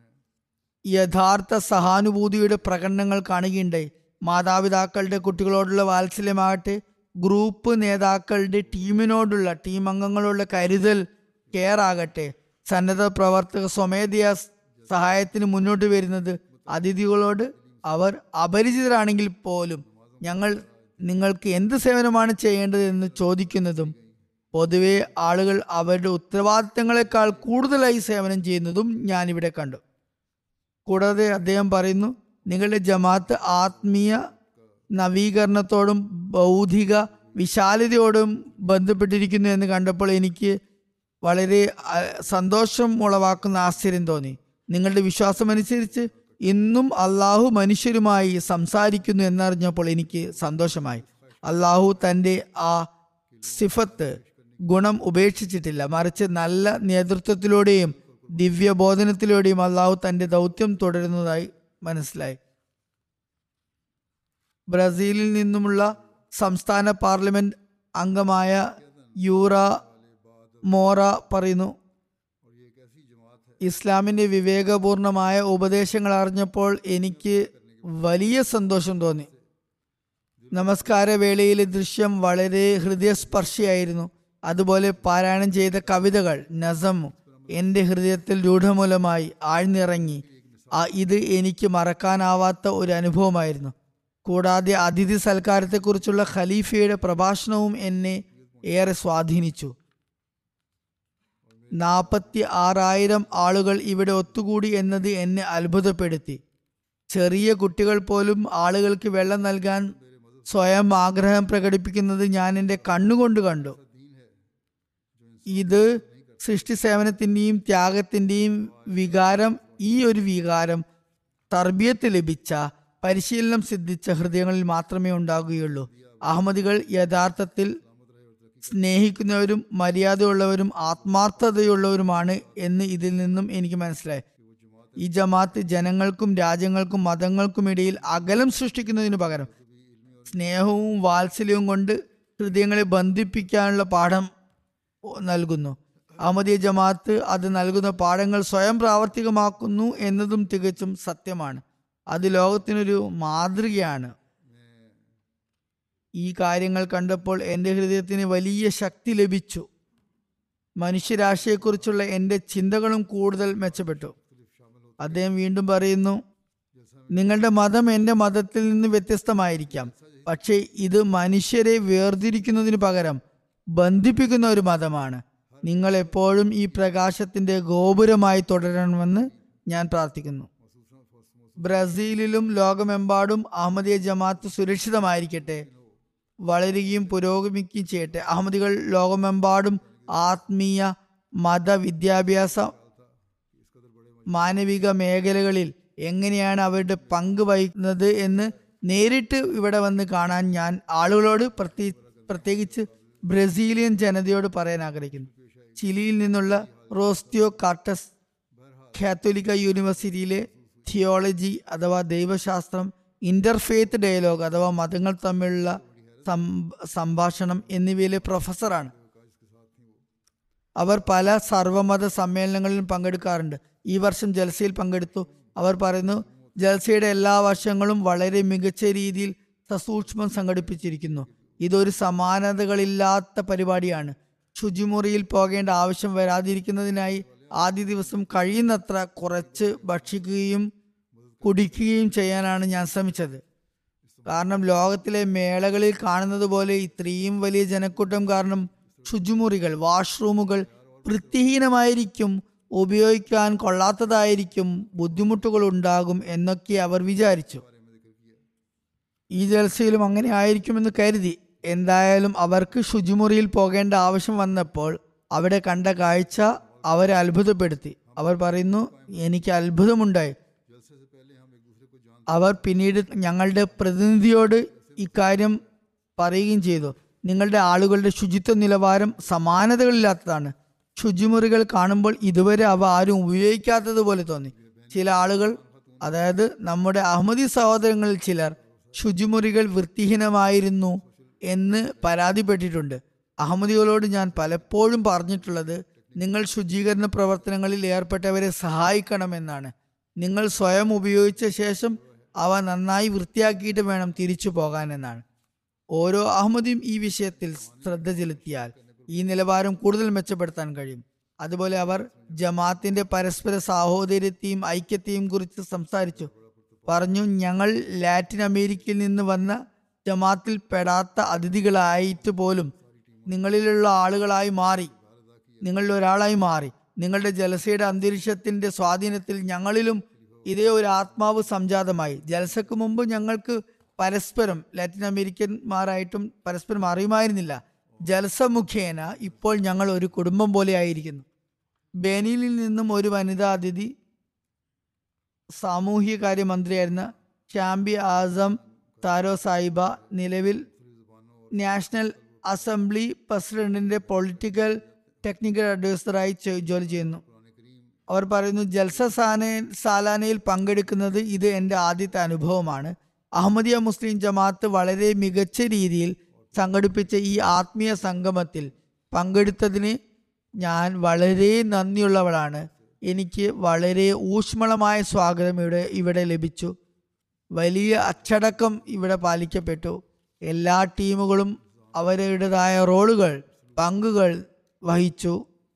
യഥാർത്ഥ സഹാനുഭൂതിയുടെ പ്രകടനങ്ങൾ കാണുകയുണ്ടായി മാതാപിതാക്കളുടെ കുട്ടികളോടുള്ള വാത്സല്യമാകട്ടെ ഗ്രൂപ്പ് നേതാക്കളുടെ ടീമിനോടുള്ള ടീം അംഗങ്ങളുള്ള കരുതൽ കെയർ ആകട്ടെ സന്നദ്ധ പ്രവർത്തക സ്വമേധയാ സഹായത്തിന് മുന്നോട്ട് വരുന്നത് അതിഥികളോട് അവർ അപരിചിതരാണെങ്കിൽ പോലും ഞങ്ങൾ നിങ്ങൾക്ക് എന്ത് സേവനമാണ് ചെയ്യേണ്ടത് എന്ന് ചോദിക്കുന്നതും പൊതുവെ ആളുകൾ അവരുടെ ഉത്തരവാദിത്തങ്ങളെക്കാൾ കൂടുതലായി സേവനം ചെയ്യുന്നതും ഞാനിവിടെ കണ്ടു കൂടാതെ അദ്ദേഹം പറയുന്നു നിങ്ങളുടെ ജമാഅത്ത് ആത്മീയ നവീകരണത്തോടും ബൗദ്ധിക വിശാലതയോടും ബന്ധപ്പെട്ടിരിക്കുന്നു എന്ന് കണ്ടപ്പോൾ എനിക്ക് വളരെ അഹ്, സന്തോഷം ഉളവാക്കുന്ന ആശ്ചര്യം തോന്നി നിങ്ങളുടെ വിശ്വാസമനുസരിച്ച് ഇന്നും അള്ളാഹു മനുഷ്യരുമായി സംസാരിക്കുന്നു എന്നറിഞ്ഞപ്പോൾ എനിക്ക് സന്തോഷമായി അള്ളാഹു തൻ്റെ ആ സിഫത്ത് ഗുണം ഉപേക്ഷിച്ചിട്ടില്ല മറിച്ച് നല്ല നേതൃത്വത്തിലൂടെയും ദിവ്യബോധനത്തിലൂടെയും അള്ളാഹു തൻ്റെ ദൗത്യം തുടരുന്നതായി മനസ്സിലായി ബ്രസീലിൽ നിന്നുമുള്ള സംസ്ഥാന പാർലമെന്റ് അംഗമായ യൂറ മോറ പറയുന്നു ഇസ്ലാമിന്റെ വിവേകപൂർണമായ ഉപദേശങ്ങൾ അറിഞ്ഞപ്പോൾ എനിക്ക് വലിയ സന്തോഷം തോന്നി നമസ്കാര വേളയിലെ ദൃശ്യം വളരെ ഹൃദയസ്പർശിയായിരുന്നു അതുപോലെ പാരായണം ചെയ്ത കവിതകൾ നസം എൻ്റെ ഹൃദയത്തിൽ രൂഢമൂലമായി ആഴ്ന്നിറങ്ങി ആ ഇത് എനിക്ക് മറക്കാനാവാത്ത ഒരു അനുഭവമായിരുന്നു കൂടാതെ അതിഥി സൽക്കാരത്തെക്കുറിച്ചുള്ള ഖലീഫയുടെ പ്രഭാഷണവും എന്നെ ഏറെ സ്വാധീനിച്ചു നാൽപ്പത്തി ആറായിരം ആളുകൾ ഇവിടെ ഒത്തുകൂടി എന്നത് എന്നെ അത്ഭുതപ്പെടുത്തി ചെറിയ കുട്ടികൾ പോലും ആളുകൾക്ക് വെള്ളം നൽകാൻ സ്വയം ആഗ്രഹം പ്രകടിപ്പിക്കുന്നത് ഞാൻ എൻ്റെ കണ്ണുകൊണ്ട് കണ്ടു ഇത് സൃഷ്ടി സേവനത്തിൻ്റെയും ത്യാഗത്തിൻ്റെയും വികാരം ഈ ഒരു വികാരം തർബിയത്ത് ലഭിച്ച പരിശീലനം സിദ്ധിച്ച ഹൃദയങ്ങളിൽ മാത്രമേ ഉണ്ടാകുകയുള്ളൂ അഹമ്മദികൾ യഥാർത്ഥത്തിൽ സ്നേഹിക്കുന്നവരും മര്യാദയുള്ളവരും ആത്മാർത്ഥതയുള്ളവരുമാണ് എന്ന് ഇതിൽ നിന്നും എനിക്ക് മനസ്സിലായി ഈ ജമാഅത്ത് ജനങ്ങൾക്കും രാജ്യങ്ങൾക്കും മതങ്ങൾക്കും ഇടയിൽ അകലം സൃഷ്ടിക്കുന്നതിനു പകരം സ്നേഹവും വാത്സല്യവും കൊണ്ട് ഹൃദയങ്ങളെ ബന്ധിപ്പിക്കാനുള്ള പാഠം നൽകുന്നു അഹമ്മദീയ ജമാഅത്ത് അത് നൽകുന്ന പാഠങ്ങൾ സ്വയം പ്രാവർത്തികമാക്കുന്നു എന്നതും തികച്ചും സത്യമാണ് അത് ലോകത്തിനൊരു മാതൃകയാണ് ഈ കാര്യങ്ങൾ കണ്ടപ്പോൾ എൻ്റെ ഹൃദയത്തിന് വലിയ ശക്തി ലഭിച്ചു മനുഷ്യരാശിയെക്കുറിച്ചുള്ള എൻ്റെ ചിന്തകളും കൂടുതൽ മെച്ചപ്പെട്ടു അദ്ദേഹം വീണ്ടും പറയുന്നു നിങ്ങളുടെ മതം എൻ്റെ മതത്തിൽ നിന്ന് വ്യത്യസ്തമായിരിക്കാം പക്ഷേ ഇത് മനുഷ്യരെ വേർതിരിക്കുന്നതിന് പകരം ബന്ധിപ്പിക്കുന്ന ഒരു മതമാണ് നിങ്ങൾ എപ്പോഴും ഈ പ്രകാശത്തിന്റെ ഗോപുരമായി തുടരണമെന്ന് ഞാൻ പ്രാർത്ഥിക്കുന്നു ബ്രസീലിലും ലോകമെമ്പാടും അഹമ്മദിയ ജമാഅത്ത് സുരക്ഷിതമായിരിക്കട്ടെ വളരുകയും പുരോഗമിക്കുകയും ചെയ്യട്ടെ അഹമ്മദികൾ ലോകമെമ്പാടും ആത്മീയ മത വിദ്യാഭ്യാസ മാനവിക മേഖലകളിൽ എങ്ങനെയാണ് അവരുടെ പങ്ക് വഹിക്കുന്നത് എന്ന് നേരിട്ട് ഇവിടെ വന്ന് കാണാൻ ഞാൻ ആളുകളോട് പ്രത്യേ പ്രത്യേകിച്ച് ബ്രസീലിയൻ ജനതയോട് പറയാൻ ആഗ്രഹിക്കുന്നു ചിലിയിൽ നിന്നുള്ള റോസ്റ്റിയോ കാർട്ടസ് കാത്തോലിക്ക യൂണിവേഴ്സിറ്റിയിലെ തിയോളജി അഥവാ ദൈവശാസ്ത്രം ഇന്റർഫെയ്ത്ത് ഡയലോഗ് അഥവാ മതങ്ങൾ തമ്മിലുള്ള സം- സംഭാഷണം എന്നിവയിലെ പ്രൊഫസറാണ് അവർ പല സർവമത സമ്മേളനങ്ങളിലും പങ്കെടുക്കാറുണ്ട് ഈ വർഷം ജൽസയിൽ പങ്കെടുത്തു അവർ പറയുന്നു ജൽസയുടെ എല്ലാ വർഷങ്ങളും വളരെ മികച്ച രീതിയിൽ സസൂക്ഷ്മം സംഘടിപ്പിച്ചിരിക്കുന്നു ഇതൊരു സമാനതകളില്ലാത്ത പരിപാടിയാണ് ശുചിമുറിയിൽ പോകേണ്ട ആവശ്യം വരാതിരിക്കുന്നതിനായി ആദ്യ ദിവസം കഴിയുന്നത്ര കുറച്ച് ഭക്ഷിക്കുകയും കുടിക്കുകയും ചെയ്യാനാണ് ഞാൻ ശ്രമിച്ചത് കാരണം ലോകത്തിലെ മേളകളിൽ കാണുന്നത് പോലെ ഇത്രയും വലിയ ജനക്കൂട്ടം കാരണം ശുചിമുറികൾ വാഷ്റൂമുകൾ വൃത്തിഹീനമായിരിക്കും ഉപയോഗിക്കാൻ കൊള്ളാത്തതായിരിക്കും ബുദ്ധിമുട്ടുകൾ ഉണ്ടാകും എന്നൊക്കെ അവർ വിചാരിച്ചു ഈ ജലസയിലും അങ്ങനെ ആയിരിക്കുമെന്ന് കരുതി എന്തായാലും അവർക്ക് ശുചിമുറിയിൽ പോകേണ്ട ആവശ്യം വന്നപ്പോൾ അവിടെ കണ്ട കാഴ്ച അവരെ അത്ഭുതപ്പെടുത്തി അവർ പറയുന്നു എനിക്ക് അത്ഭുതമുണ്ടായി അവർ പിന്നീട് ഞങ്ങളുടെ പ്രതിനിധിയോട് ഇക്കാര്യം പറയുകയും ചെയ്തു നിങ്ങളുടെ ആളുകളുടെ ശുചിത്വ നിലവാരം സമാനതകളില്ലാത്തതാണ് ശുചിമുറികൾ കാണുമ്പോൾ ഇതുവരെ അവ ആരും ഉപയോഗിക്കാത്തതുപോലെ തോന്നി ചില ആളുകൾ അതായത് നമ്മുടെ അഹമ്മദി സഹോദരങ്ങളിൽ ചിലർ ശുചിമുറികൾ വൃത്തിഹീനമായിരുന്നു എന്ന് പരാതിപ്പെട്ടിട്ടുണ്ട് അഹമ്മദികളോട് ഞാൻ പലപ്പോഴും പറഞ്ഞിട്ടുള്ളത് നിങ്ങൾ ശുചീകരണ പ്രവർത്തനങ്ങളിൽ ഏർപ്പെട്ടവരെ സഹായിക്കണമെന്നാണ് നിങ്ങൾ സ്വയം ഉപയോഗിച്ച ശേഷം അവ നന്നായി വൃത്തിയാക്കിയിട്ട് വേണം തിരിച്ചു പോകാനെന്നാണ് ഓരോ അഹമ്മദിയും ഈ വിഷയത്തിൽ ശ്രദ്ധ ചെലുത്തിയാൽ ഈ നിലവാരം കൂടുതൽ മെച്ചപ്പെടുത്താൻ കഴിയും അതുപോലെ അവർ ജമാഅത്തിന്റെ പരസ്പര സാഹോദര്യത്തെയും ഐക്യത്തെയും കുറിച്ച് സംസാരിച്ചു പറഞ്ഞു ഞങ്ങൾ ലാറ്റിൻ അമേരിക്കയിൽ നിന്ന് വന്ന ജമാത്തിൽ പെടാത്ത അതിഥികളായിട്ട് പോലും നിങ്ങളിലുള്ള ആളുകളായി മാറി നിങ്ങളിൽ ഒരാളായി മാറി നിങ്ങളുടെ ജലസയുടെ അന്തരീക്ഷത്തിന്റെ സ്വാധീനത്തിൽ ഞങ്ങളിലും ഇതേ ഒരു ആത്മാവ് സംജാതമായി ജലസക്ക് മുമ്പ് ഞങ്ങൾക്ക് പരസ്പരം ലാറ്റിൻ അമേരിക്കന്മാരായിട്ടും പരസ്പരം അറിയുമായിരുന്നില്ല ജലസ മുഖേന ഇപ്പോൾ ഞങ്ങൾ ഒരു കുടുംബം പോലെ ആയിരിക്കുന്നു ബെനിനിൽ നിന്നും ഒരു വനിതാ അതിഥി സാമൂഹിക കാര്യമന്ത്രിയായിരുന്ന ഷാംബി ആസം താരോ സാഹിബ നിലവിൽ നാഷണൽ അസംബ്ലി പ്രസിഡന്റിന്റെ പൊളിറ്റിക്കൽ ടെക്നിക്കൽ അഡ്വൈസറായി ചെ- ജോലി ചെയ്യുന്നു അവർ പറയുന്നു ജൽസ സാന സാലാനയിൽ പങ്കെടുക്കുന്നത് ഇത് എൻ്റെ ആദ്യത്തെ അനുഭവമാണ് അഹമ്മദിയ മുസ്ലിം ജമാഅത്ത് വളരെ മികച്ച രീതിയിൽ സംഘടിപ്പിച്ച ഈ ആത്മീയ സംഗമത്തിൽ പങ്കെടുത്തതിന് ഞാൻ വളരെ നന്ദിയുള്ളവളാണ് എനിക്ക് വളരെ ഊഷ്മളമായ സ്വാഗതം ഇവിടെ ഇവിടെ ലഭിച്ചു വലിയ അച്ചടക്കം ഇവിടെ പാലിക്കപ്പെട്ടു എല്ലാ ടീമുകളും അവരുടേതായ റോളുകൾ പങ്കുകൾ വഹിച്ചു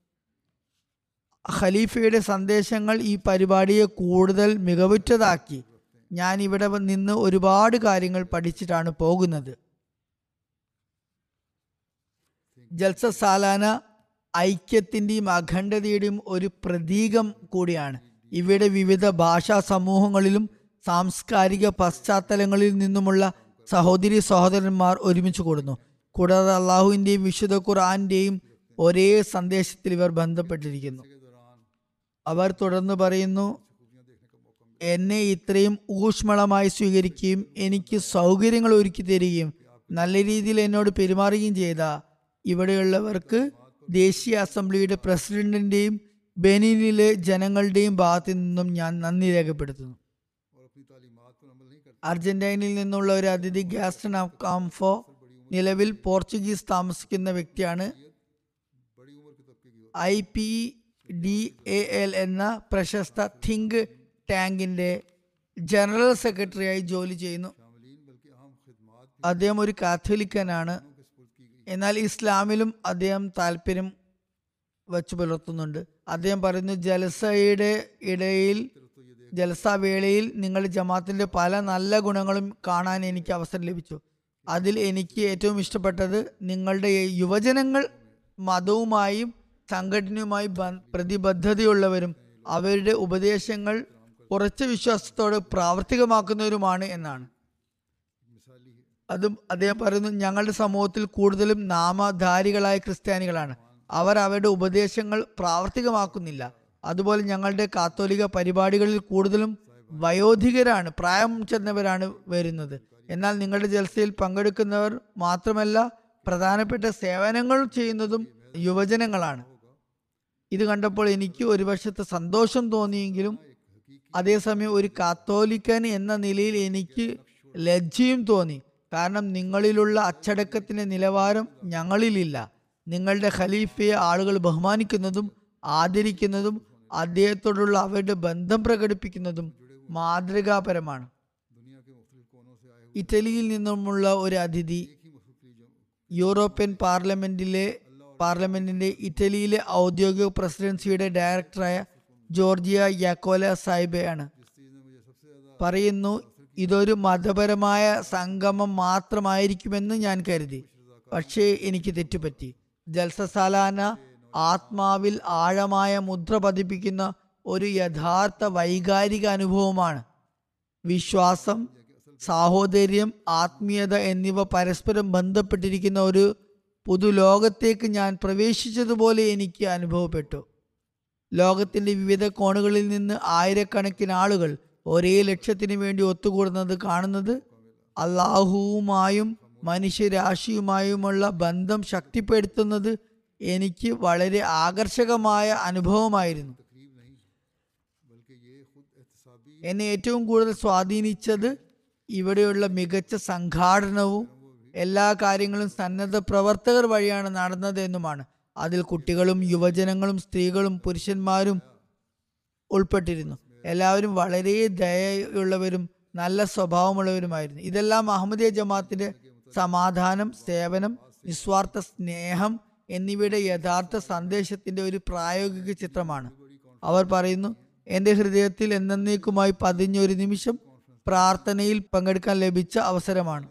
ഖലീഫയുടെ സന്ദേശങ്ങൾ ഈ പരിപാടിയെ കൂടുതൽ മികവുറ്റതാക്കി ഞാൻ ഇവിടെ വ- നിന്ന് ഒരുപാട് കാര്യങ്ങൾ പഠിച്ചിട്ടാണ് പോകുന്നത് ജൽസ സാലാന ഐക്യത്തിന്റെയും അഖണ്ഡതയുടെയും ഒരു പ്രതീകം കൂടിയാണ് ഇവിടെ വിവിധ ഭാഷാ സമൂഹങ്ങളിലും സാംസ്കാരിക പശ്ചാത്തലങ്ങളിൽ നിന്നുമുള്ള സഹോദരി സഹോദരന്മാർ ഒരുമിച്ച് കൂടുന്നു കൂടാതെ അള്ളാഹുവിന്റെയും വിശുദ്ധ ഖുർആന്റെയും ഒരേ സന്ദേശത്തിൽ ഇവർ ബന്ധപ്പെട്ടിരിക്കുന്നു അവർ തുടർന്ന് പറയുന്നു എന്നെ ഇത്രയും ഊഷ്മളമായി സ്വീകരിക്കുകയും എനിക്ക് സൗകര്യങ്ങൾ ഒരുക്കി തരികയും നല്ല രീതിയിൽ എന്നോട് പെരുമാറുകയും ചെയ്ത ഇവിടെയുള്ളവർക്ക് ദേശീയ അസംബ്ലിയുടെ പ്രസിഡന്റിന്റെയും ബെനിനിലെ ജനങ്ങളുടെയും ഭാഗത്തു നിന്നും ഞാൻ നന്ദി രേഖപ്പെടുത്തുന്നു और अपनी तालीमात पर अमल नहीं करते അർജന്റീനയിൽ നിന്നുള്ള ഒരു അതിഥി ഗ്യാസ്റ്റൺ കാംഫോ നിലവിൽ പോർച്ചുഗീസ് താമസിക്കുന്ന വ്യക്തിയാണ് बड़ी उम्र के तबके की I P D A L എന്ന പ്രശസ്ത തിങ്ക് ടാങ്കിന്റെ ജനറൽ സെക്രട്ടറിയായി ജോലി ചെയ്യുന്നു शामिलीन बल्कि अहम खिदमात भी അദ്ദേഹം ഒരു കാത്തോലിക്കനാണ് के सपुर्द की गई എന്നാൽ ഇസ്ലാമിലും അദ്ദേഹം താല്പര്യം വച്ചു പുലർത്തുന്നുണ്ട് അദ്ദേഹം പറയുന്നു ജലസയുടെ ഇടയിൽ तो ये देख ജലസവേളയിൽ നിങ്ങൾ ജമാത്തിന്റെ പല നല്ല ഗുണങ്ങളും കാണാൻ എനിക്ക് അവസരം ലഭിച്ചു അതിൽ എനിക്ക് ഏറ്റവും ഇഷ്ടപ്പെട്ടത് നിങ്ങളുടെ യുവജനങ്ങൾ മതവുമായും സംഘടനയുമായി ബ- പ്രതിബദ്ധതയുള്ളവരും അവരുടെ ഉപദേശങ്ങൾ ഉറച്ച വിശ്വാസത്തോടെ പ്രാവർത്തികമാക്കുന്നവരുമാണ് എന്നാണ് मिसाली है അതും അദ്ദേഹം പറയുന്നു ഞങ്ങളുടെ സമൂഹത്തിൽ കൂടുതലും നാമധാരികളായ ക്രിസ്ത്യാനികളാണ് അവർ അവരുടെ ഉപദേശങ്ങൾ പ്രാവർത്തികമാക്കുന്നില്ല അതുപോലെ ഞങ്ങളുടെ കാത്തോലിക പരിപാടികളിൽ കൂടുതലും വയോധികരാണ് പ്രായം ചെന്നവരാണ് വരുന്നത് എന്നാൽ നിങ്ങളുടെ ജൽസയിൽ പങ്കെടുക്കുന്നവർ മാത്രമല്ല പ്രധാനപ്പെട്ട സേവനങ്ങൾ ചെയ്യുന്നതും യുവജനങ്ങളാണ് ഇത് കണ്ടപ്പോൾ എനിക്ക് ഒരു വശത്ത് സന്തോഷം തോന്നിയെങ്കിലും അതേസമയം ഒരു കാത്തോലിക്കൻ എന്ന നിലയിൽ എനിക്ക് ലജ്ജയും തോന്നി കാരണം നിങ്ങളിലുള്ള അച്ചടക്കത്തിന്റെ നിലവാരം ഞങ്ങളിലില്ല നിങ്ങളുടെ ഖലീഫയെ ആളുകൾ ബഹുമാനിക്കുന്നതും ആദരിക്കുന്നതും അദ്ദേഹത്തോടുള്ള അവരുടെ ബന്ധം പ്രകടിപ്പിക്കുന്നതും മാതൃകാപരമാണ് दुनिया के मुख्तलिफ कोनों से आए हुए ഇറ്റലിയിൽ നിന്നുമുള്ള ഒരു അതിഥി एक ही मुख्तलिफ जो യൂറോപ്യൻ പാർലമെന്റിലെ अल्लाह और പാർലമെന്റിന്റെ ഇറ്റലിയിലെ ഔദ്യോഗിക പ്രസിഡൻസിയുടെ ഡയറക്ടറായ ജോർജിയ യാക്കോല സാഹിബയാണ് जिस चीज़ ने मुझे सबसे ज़्यादा പറയുന്നു ഇതൊരു മതപരമായ സംഗമം മാത്രമായിരിക്കുമെന്ന് ഞാൻ കരുതി പക്ഷേ എനിക്ക് തെറ്റുപറ്റി ജൽസ സാലാന ആത്മാവിൽ ആഴമായ മുദ്ര പതിപ്പിക്കുന്ന ഒരു യഥാർത്ഥ വൈകാരിക അനുഭവമാണ് വിശ്വാസം സാഹോദര്യം ആത്മീയത എന്നിവ പരസ്പരം ബന്ധപ്പെട്ടിരിക്കുന്ന ഒരു പുതുലോകത്തേക്ക് ഞാൻ പ്രവേശിച്ചതുപോലെ എനിക്ക് അനുഭവപ്പെട്ടു ലോകത്തിന്റെ വിവിധ കോണുകളിൽ നിന്ന് ആയിരക്കണക്കിന് ആളുകൾ ഒരേ ലക്ഷ്യത്തിന് വേണ്ടി ഒത്തുകൂടുന്നത് കാണുന്നത് അള്ളാഹുവുമായും മനുഷ്യരാശിയുമായുമുള്ള ബന്ധം ശക്തിപ്പെടുത്തുന്നത് എനിക്ക് വളരെ ആകർഷകമായ അനുഭവമായിരുന്നു तकरीब नहीं बल्कि ये खुद एहतसाबी എന്നെ ഏറ്റവും കൂടുതൽ സ്വാധീനിച്ചത് ഇവിടെയുള്ള മികച്ച സംഘാടനവും എല്ലാ കാര്യങ്ങളും സന്നദ്ധ പ്രവർത്തകർ വഴിയാണ് നടന്നതെന്നുമാണ് അതിൽ കുട്ടികളും യുവജനങ്ങളും സ്ത്രീകളും പുരുഷന്മാരും ഉൾപ്പെട്ടിരുന്നു എല്ലാവരും വളരെ ദയയുള്ളവരും നല്ല സ്വഭാവമുള്ളവരുമായിരുന്നു ഇതെല്ലാം അഹമ്മദിയ ജമാഅത്തിന്റെ സമാധാനം സേവനം നിസ്വാർത്ഥ സ്നേഹം എന്നിവയുടെ യഥാർത്ഥ സന്ദേശത്തിന്റെ ഒരു പ്രായോഗിക ചിത്രമാണ് അവർ പറയുന്നു എന്റെ ഹൃദയത്തിൽ എന്നേക്കുമായി പതിഞ്ഞ ഒരു നിമിഷം പ്രാർത്ഥനയിൽ പങ്കെടുക്കാൻ ലഭിച്ച അവസരമാണ്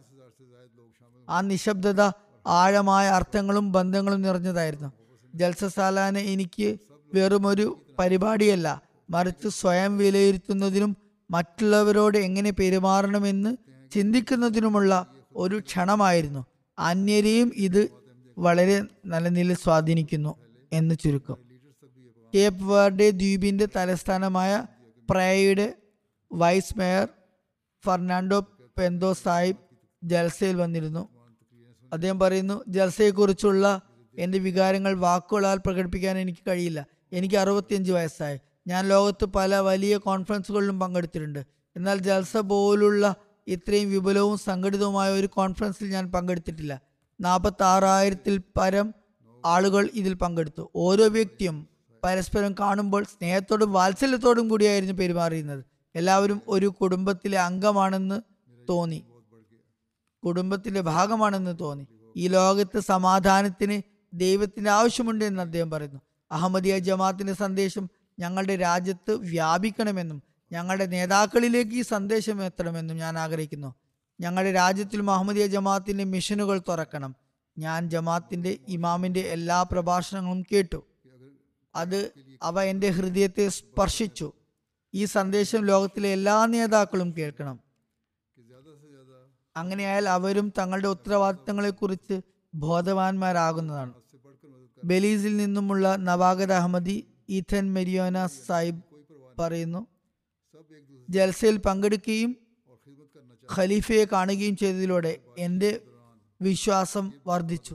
ആ നിശബ്ദത ആഴമായ അർത്ഥങ്ങളും ബന്ധങ്ങളും നിറഞ്ഞതായിരുന്നു ജൽസസാലാന് എനിക്ക് വെറുമൊരു പരിപാടിയല്ല മറിച്ച് സ്വയം വിലയിരുത്തുന്നതിനും മറ്റുള്ളവരോട് എങ്ങനെ പെരുമാറണമെന്ന് ചിന്തിക്കുന്നതിനുമുള്ള ഒരു ക്ഷണമായിരുന്നു അന്യരെയും ഇത് വളരെ നല്ല നിലയിൽ സ്വാധീനിക്കുന്നു എന്ന് ചുരുക്കം കേപ്പ് വേർഡെ ദ്വീപിന്റെ തലസ്ഥാനമായ പ്രയയുടെ വൈസ് മേയർ ഫെർണാണ്ടോ പെന്തോ സാഹിബ് ജൽസയിൽ വന്നിരുന്നു അദ്ദേഹം പറയുന്നു ജൽസയെക്കുറിച്ചുള്ള എൻ്റെ വികാരങ്ങൾ വാക്കുകളാൽ പ്രകടിപ്പിക്കാൻ എനിക്ക് കഴിയില്ല എനിക്ക് അറുപത്തിയഞ്ച് വയസ്സായി ഞാൻ ലോകത്ത് പല വലിയ കോൺഫറൻസുകളിലും പങ്കെടുത്തിട്ടുണ്ട് എന്നാൽ ജൽസ പോലുള്ള ഇത്രയും വിപുലവും സംഘടിതവുമായ ഒരു കോൺഫറൻസിൽ ഞാൻ പങ്കെടുത്തിട്ടില്ല നാൽപ്പത്തി ആറായിരത്തിൽ പരം ആളുകൾ ഇതിൽ പങ്കെടുത്തു ഓരോ വ്യക്തിയും പരസ്പരം കാണുമ്പോൾ സ്നേഹത്തോടും വാത്സല്യത്തോടും കൂടിയായിരുന്നു പെരുമാറിയിരുന്നത് എല്ലാവരും ഒരു കുടുംബത്തിലെ അംഗമാണെന്ന് തോന്നി കുടുംബത്തിന്റെ ഭാഗമാണെന്ന് തോന്നി ഈ ലോകത്ത് സമാധാനത്തിന് ദൈവത്തിന്റെ ആവശ്യമുണ്ട് എന്ന് അദ്ദേഹം പറയുന്നു അഹമ്മദിയ ജമാഅത്തിന്റെ സന്ദേശം ഞങ്ങളുടെ രാജ്യത്ത് വ്യാപിക്കണമെന്നും ഞങ്ങളുടെ നേതാക്കളിലേക്ക് ഈ സന്ദേശം എത്തണമെന്നും ഞാൻ ആഗ്രഹിക്കുന്നു ഞങ്ങളുടെ രാജ്യത്തിൽ മുഹമ്മദിയ ജമാഅത്തിന്റെ മിഷനുകൾ തുറക്കണം ഞാൻ ജമാഅത്തിന്റെ ഇമാമിന്റെ എല്ലാ പ്രഭാഷണങ്ങളും കേട്ടു അത് അവ എൻ്റെ ഹൃദയത്തെ സ്പർശിച്ചു ഈ സന്ദേശം ലോകത്തിലെ എല്ലാ നേതാക്കളും കേൾക്കണം कि ज़्यादा से ज़्यादा അങ്ങനെയായാൽ അവരും തങ്ങളുടെ ഉത്തരവാദിത്തങ്ങളെക്കുറിച്ച് ബോധവാന്മാരാകുന്നതാണ് से बढ़कर मदद ബെലീസിൽ നിന്നുമുള്ള നവാഗത അഹമ്മദി ഈഥൻ മെരിയോന സാഹിബ് പറയുന്നു सब एक दूसरे ജൽസയിൽ പങ്കെടുക്കുകയും और खिदमत करना चाहते ഖലീഫയെ കാണുകയും ചെയ്തതിലൂടെ എൻ്റെ വിശ്വാസം വർദ്ധിച്ചു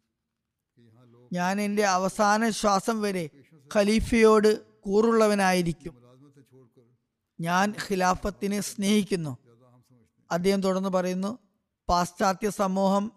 कि यहाँ लोग ഞാൻ എൻ്റെ അവസാന ശ്വാസം വരെ ഖലീഫയോട് കൂറുള്ളവനായിരിക്കും मुलाजमतें छोड़कर ഞാൻ ഖിലാഫത്തിനെ സ്നേഹിക്കുന്നു ज़्यादा हम समझते हैं അദ്ദേഹം തുടർന്ന് പറയുന്നു പാശ്ചാത്യ സമൂഹം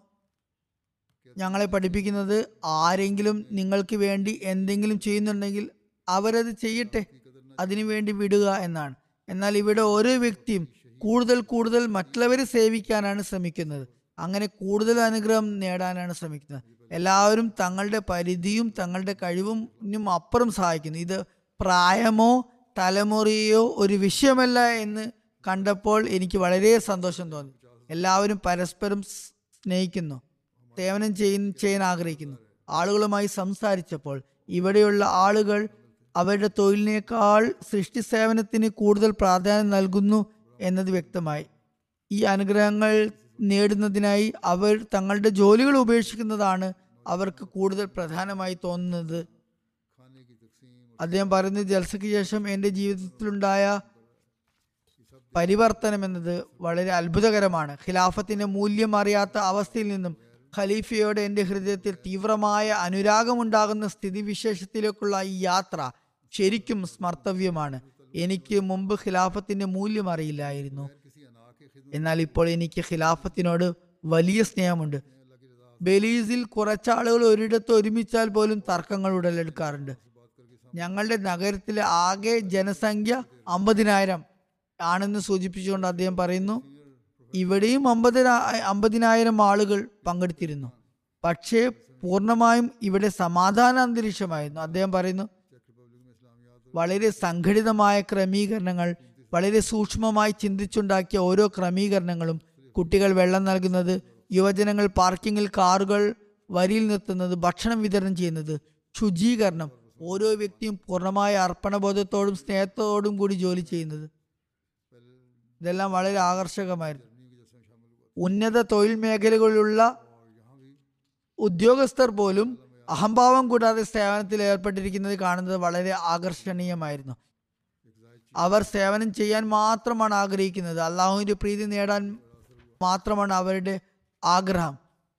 ഞങ്ങളെ പഠിപ്പിക്കുന്നത് ആരെങ്കിലും നിങ്ങൾക്ക് വേണ്ടി എന്തെങ്കിലും ചെയ്യുന്നുണ്ടെങ്കിൽ അവരത് ചെയ്യട്ടെ അതിനുവേണ്ടി വിടുക എന്നാണ് എന്നാൽ ഇവിടെ ഓരോ വ്യക്തിയും കൂടുതൽ കൂടുതൽ മറ്റുള്ളവരെ സേവിക്കാനാണ് ശ്രമിക്കുന്നത് അങ്ങനെ കൂടുതൽ അനുഗ്രഹം നേടാനാണ് ശ്രമിക്കുന്നത് എല്ലാവരും തങ്ങളുടെ പരിധിയും തങ്ങളുടെ കഴിവും അപ്പുറം സഹായിക്കുന്നു ഇത് പ്രായമോ തലമുറയോ ഒരു വിഷയമല്ല എന്ന് കണ്ടപ്പോൾ എനിക്ക് വളരെ സന്തോഷം തോന്നി എല്ലാവരും പരസ്പരം സ് സ്നേഹിക്കുന്നു സേവനം ചെയ്യ ചെയ്യാൻ ആഗ്രഹിക്കുന്നു ആളുകളുമായി സംസാരിച്ചപ്പോൾ ഇവിടെയുള്ള ആളുകൾ അവരുടെ തൊഴിലിനേക്കാൾ സൃഷ്ടി സേവനത്തിന് കൂടുതൽ പ്രാധാന്യം നൽകുന്നു എന്നത് വ്യക്തമായി ഈ അനുഗ്രഹങ്ങൾ നേടുന്നതിനായി അവർ തങ്ങളുടെ ജോലികൾ ഉപേക്ഷിക്കുന്നതാണ് അവർക്ക് കൂടുതൽ പ്രധാനമായി തോന്നുന്നത് खाने की तकसीम അദ്ദേഹം പറയുന്നത് ജൽസയ്ക്ക് ശേഷം എൻ്റെ ജീവിതത്തിലുണ്ടായ പരിവർത്തനം എന്നത് വളരെ അത്ഭുതകരമാണ് ഖിലാഫത്തിന്റെ മൂല്യം അറിയാത്ത അവസ്ഥയിൽ നിന്നും ഖലീഫയോട് എൻ്റെ ഹൃദയത്തിൽ തീവ്രമായ അനുരാഗമുണ്ടാകുന്ന സ്ഥിതിവിശേഷത്തിലേക്കുള്ള ഈ യാത്ര ശരിക്കും സ്മർത്തവ്യമാണ് എനിക്ക് മുമ്പ് ഖിലാഫത്തിന്റെ മൂല്യം അറിയില്ലായിരുന്നു किसी अना के खिदमत എന്നാൽ ഇപ്പോൾ എനിക്ക് ഖിലാഫത്തിനോട് വലിയ സ്നേഹമുണ്ട് ബെലീസിൽ കുറച്ചാളുകൾ ഒരിടത്ത് ഒരുമിച്ചാൽ പോലും തർക്കങ്ങൾ ഉടലെടുക്കാറുണ്ട് ഞങ്ങളുടെ നഗരത്തിലെ ആകെ ജനസംഖ്യ അമ്പതിനായിരം ആണെന്ന് സൂചിപ്പിച്ചുകൊണ്ട് അദ്ദേഹം പറയുന്നു ഇവിടെയും അമ്പതിനാ അമ്പതിനായിരം ആളുകൾ പങ്കെടുത്തിരുന്നു പക്ഷേ പൂർണ്ണമായും ഇവിടെ സമാധാന അന്തരീക്ഷമായിരുന്നു അദ്ദേഹം പറയുന്നു വളരെ സംഘടിതമായ ക്രമീകരണങ്ങൾ വളരെ സൂക്ഷ്മമായി ചിന്തിച്ചുണ്ടാക്കിയ ഓരോ ക്രമീകരണങ്ങളും കുട്ടികൾ വെള്ളം നൽകുന്നത് യുവജനങ്ങൾ പാർക്കിങ്ങിൽ കാറുകൾ വരിയിൽ നിർത്തുന്നത് ഭക്ഷണം വിതരണം ചെയ്യുന്നത് ശുചീകരണം ഓരോ വ്യക്തിയും പൂർണ്ണമായ അർപ്പണബോധത്തോടും സ്നേഹത്തോടും കൂടി ജോലി ചെയ്യുന്നത് ഇതെല്ലാം വളരെ ആകർഷകമായിരുന്നു ഉന്നത തൊഴിൽ മേഖലകളിലുള്ള ഉദ്യോഗസ്ഥർ പോലും അഹംഭാവം കൂടാതെ സേവനത്തിൽ ഏർപ്പെട്ടിരിക്കുന്നത് കാണുന്നത് വളരെ ആകർഷണീയമായിരുന്നു അവർ സേവനം ചെയ്യാൻ മാത്രമാണ് ആഗ്രഹിക്കുന്നത് അള്ളാഹുവിന്റെ പ്രീതി നേടാൻ മാത്രമാണ് അവരുടെ ആഗ്രഹം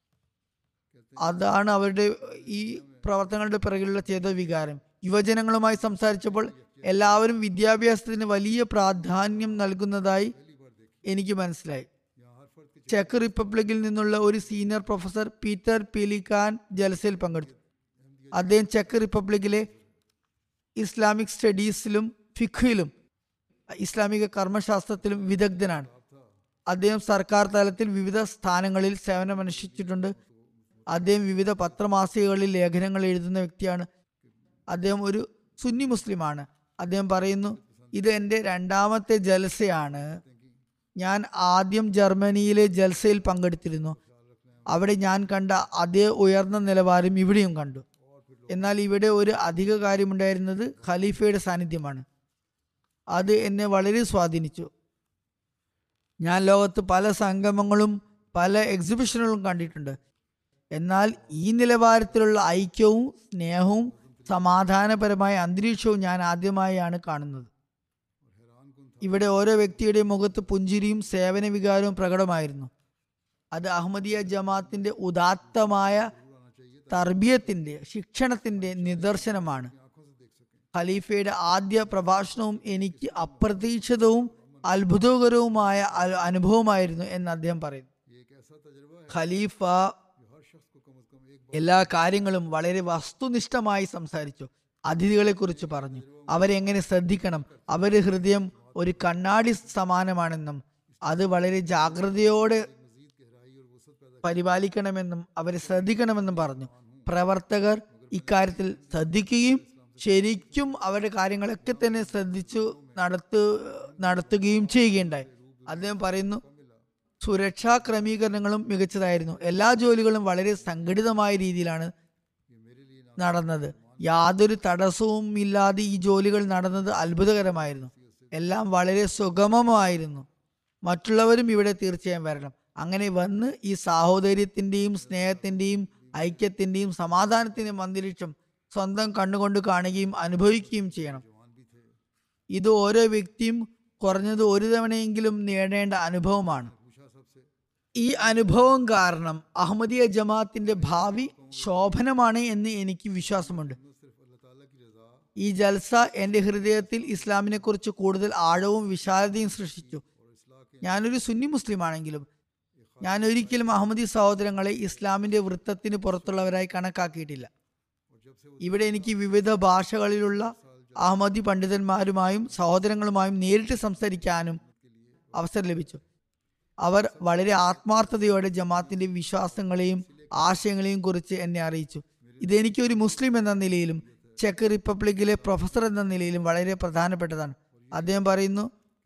അതാണ് അവരുടെ ഈ പ്രവർത്തനങ്ങളുടെ പിറകിലുള്ള ചേതവികാരം യുവജനങ്ങളുമായി സംസാരിച്ചപ്പോൾ എല്ലാവരും വിദ്യാഭ്യാസത്തിന് വലിയ പ്രാധാന്യം നൽകുന്നതായി എനിക്ക് മനസ്സിലായി ചെക്ക് റിപ്പബ്ലിക്കിൽ നിന്നുള്ള ഒരു സീനിയർ പ്രൊഫസർ പീറ്റർ പീലിക്കാൻ ജലസയിൽ പങ്കെടുത്തു അദ്ദേഹം ചെക്ക് റിപ്പബ്ലിക്കിലെ ഇസ്ലാമിക് സ്റ്റഡീസിലും ഫിഖിലും ഇസ്ലാമിക കർമ്മശാസ്ത്രത്തിലും വിദഗ്ധനാണ് അദ്ദേഹം സർക്കാർ തലത്തിൽ വിവിധ സ്ഥാനങ്ങളിൽ സേവനമനുഷ്ഠിച്ചിട്ടുണ്ട് അദ്ദേഹം വിവിധ പത്രമാസികകളിൽ ലേഖനങ്ങൾ എഴുതുന്ന വ്യക്തിയാണ് അദ്ദേഹം ഒരു സുന്നി മുസ്ലിമാണ് അദ്ദേഹം പറയുന്നു ഇത് എൻ്റെ രണ്ടാമത്തെ ജലസയാണ് ഞാൻ ആദ്യം ജർമ്മനിയിലെ ജൽസയിൽ പങ്കെടുത്തിരുന്നു അവിടെ ഞാൻ കണ്ട അതേ ഉയർന്ന നിലവാരം ഇവിടെയും കണ്ടു എന്നാൽ ഇവിടെ ഒരു അധിക കാര്യമുണ്ടായിരുന്നത് ഖലീഫയുടെ സാന്നിധ്യമാണ് അത് എന്നെ വളരെ സ്വാധീനിച്ചു ഞാൻ ലോകത്ത് പല സംഗമങ്ങളും പല എക്സിബിഷനുകളും കണ്ടിട്ടുണ്ട് എന്നാൽ ഈ നിലവാരത്തിലുള്ള ഐക്യവും സ്നേഹവും സമാധാനപരമായ അന്തരീക്ഷവും ഞാൻ ആദ്യമായാണ് കാണുന്നത് ഇവിടെ ഓരോ വ്യക്തിയുടെ മുഖത്ത് പുഞ്ചിരിയും സേവന വികാരവും പ്രകടമായിരുന്നു അത് അഹമ്മദിയ ജമാഅത്തിന്റെ ഉദാത്തമായ തർബീയത്തിന്റെ ശിക്ഷണത്തിന്റെ നിദർശനമാണ് ഖലീഫയുടെ ആദ്യ പ്രഭാഷണവും എനിക്ക് അപ്രതീക്ഷിതവും അത്ഭുതകരവുമായ അ- അനുഭവമായിരുന്നു എന്ന് അദ്ദേഹം പറയുന്നു ഖലീഫ എല്ലാ കാര്യങ്ങളും വളരെ വസ്തുനിഷ്ഠമായി സംസാരിച്ചു അതിഥികളെ കുറിച്ച് പറഞ്ഞു അവരെ എങ്ങനെ ശ്രദ്ധിക്കണം അവരുടെ ഹൃദയം ഒരു കണ്ണാടി സമാനമാണെന്നും അത് വളരെ ജാഗ്രതയോടെ പരിപാലിക്കണമെന്നും അവരെ ശ്രദ്ധിക്കണമെന്നും പറഞ്ഞു പ്രവർത്തകർ ഇക്കാര്യത്തിൽ ശ്രദ്ധിക്കുകയും ശരിക്കും അവരുടെ കാര്യങ്ങളൊക്കെ തന്നെ ശ്രദ്ധിച്ചു നടത്തു നടത്തുകയും ചെയ്യുകയുണ്ടായി അദ്ദേഹം പറയുന്നു സുരക്ഷാ ക്രമീകരണങ്ങളും മികച്ചതായിരുന്നു എല്ലാ ജോലികളും വളരെ സംഘടിതമായ രീതിയിലാണ് നടന്നത് യാതൊരു തടസ്സവും ഇല്ലാതെ ഈ ജോലികൾ നടന്നത് അത്ഭുതകരമായിരുന്നു എല്ലാം വളരെ സുഗമമായിരുന്നു മറ്റുള്ളവരും ഇവിടെ തീർച്ചയായും വരണം അങ്ങനെ വന്ന് ഈ സാഹോദര്യത്തിന്റെയും സ്നേഹത്തിന്റെയും ഐക്യത്തിന്റെയും സമാധാനത്തിന്റെയും അന്തരീക്ഷം സ്വന്തം കണ്ണുകൊണ്ട് കാണുകയും അനുഭവിക്കുകയും ചെയ്യണം ഇത് ഓരോ വ്യക്തിയും കുറഞ്ഞത് ഒരു തവണയെങ്കിലും നേടേണ്ട അനുഭവമാണ് ഈ അനുഭവം കാരണം അഹമ്മദിയ ജമാഅത്തിന്റെ ഭാവി ശോഭനമാണ് എന്ന് എനിക്ക് വിശ്വാസമുണ്ട് ഈ ജൽസ എന്റെ ഹൃദയത്തിൽ ഇസ്ലാമിനെ കുറിച്ച് കൂടുതൽ ആഴവും വിശാലതയും സൃഷ്ടിച്ചു ഞാനൊരു സുന്നി മുസ്ലിം ആണെങ്കിലും ഞാൻ ഒരിക്കലും അഹമ്മദി സഹോദരങ്ങളെ ഇസ്ലാമിന്റെ വൃത്തത്തിന് പുറത്തുള്ളവരായി കണക്കാക്കിയിട്ടില്ല ഇവിടെ എനിക്ക് വിവിധ ഭാഷകളിലുള്ള അഹമ്മദി പണ്ഡിതന്മാരുമായും സഹോദരങ്ങളുമായും നേരിട്ട് സംസാരിക്കാനും അവസരം ലഭിച്ചു അവർ വളരെ ആത്മാർത്ഥതയോടെ ജമാഅത്തിന്റെ വിശ്വാസങ്ങളെയും ആശയങ്ങളെയും കുറിച്ച് എന്നെ അറിയിച്ചു ഇതെനിക്ക് ഒരു മുസ്ലിം എന്ന നിലയിലും ചെക്ക് റിപ്പബ്ലിക്കിലെ പ്രൊഫസർ എന്ന നിലയിലും വളരെ പ്രധാനപ്പെട്ടതാണ് അദ്ദേഹം പറയുന്നു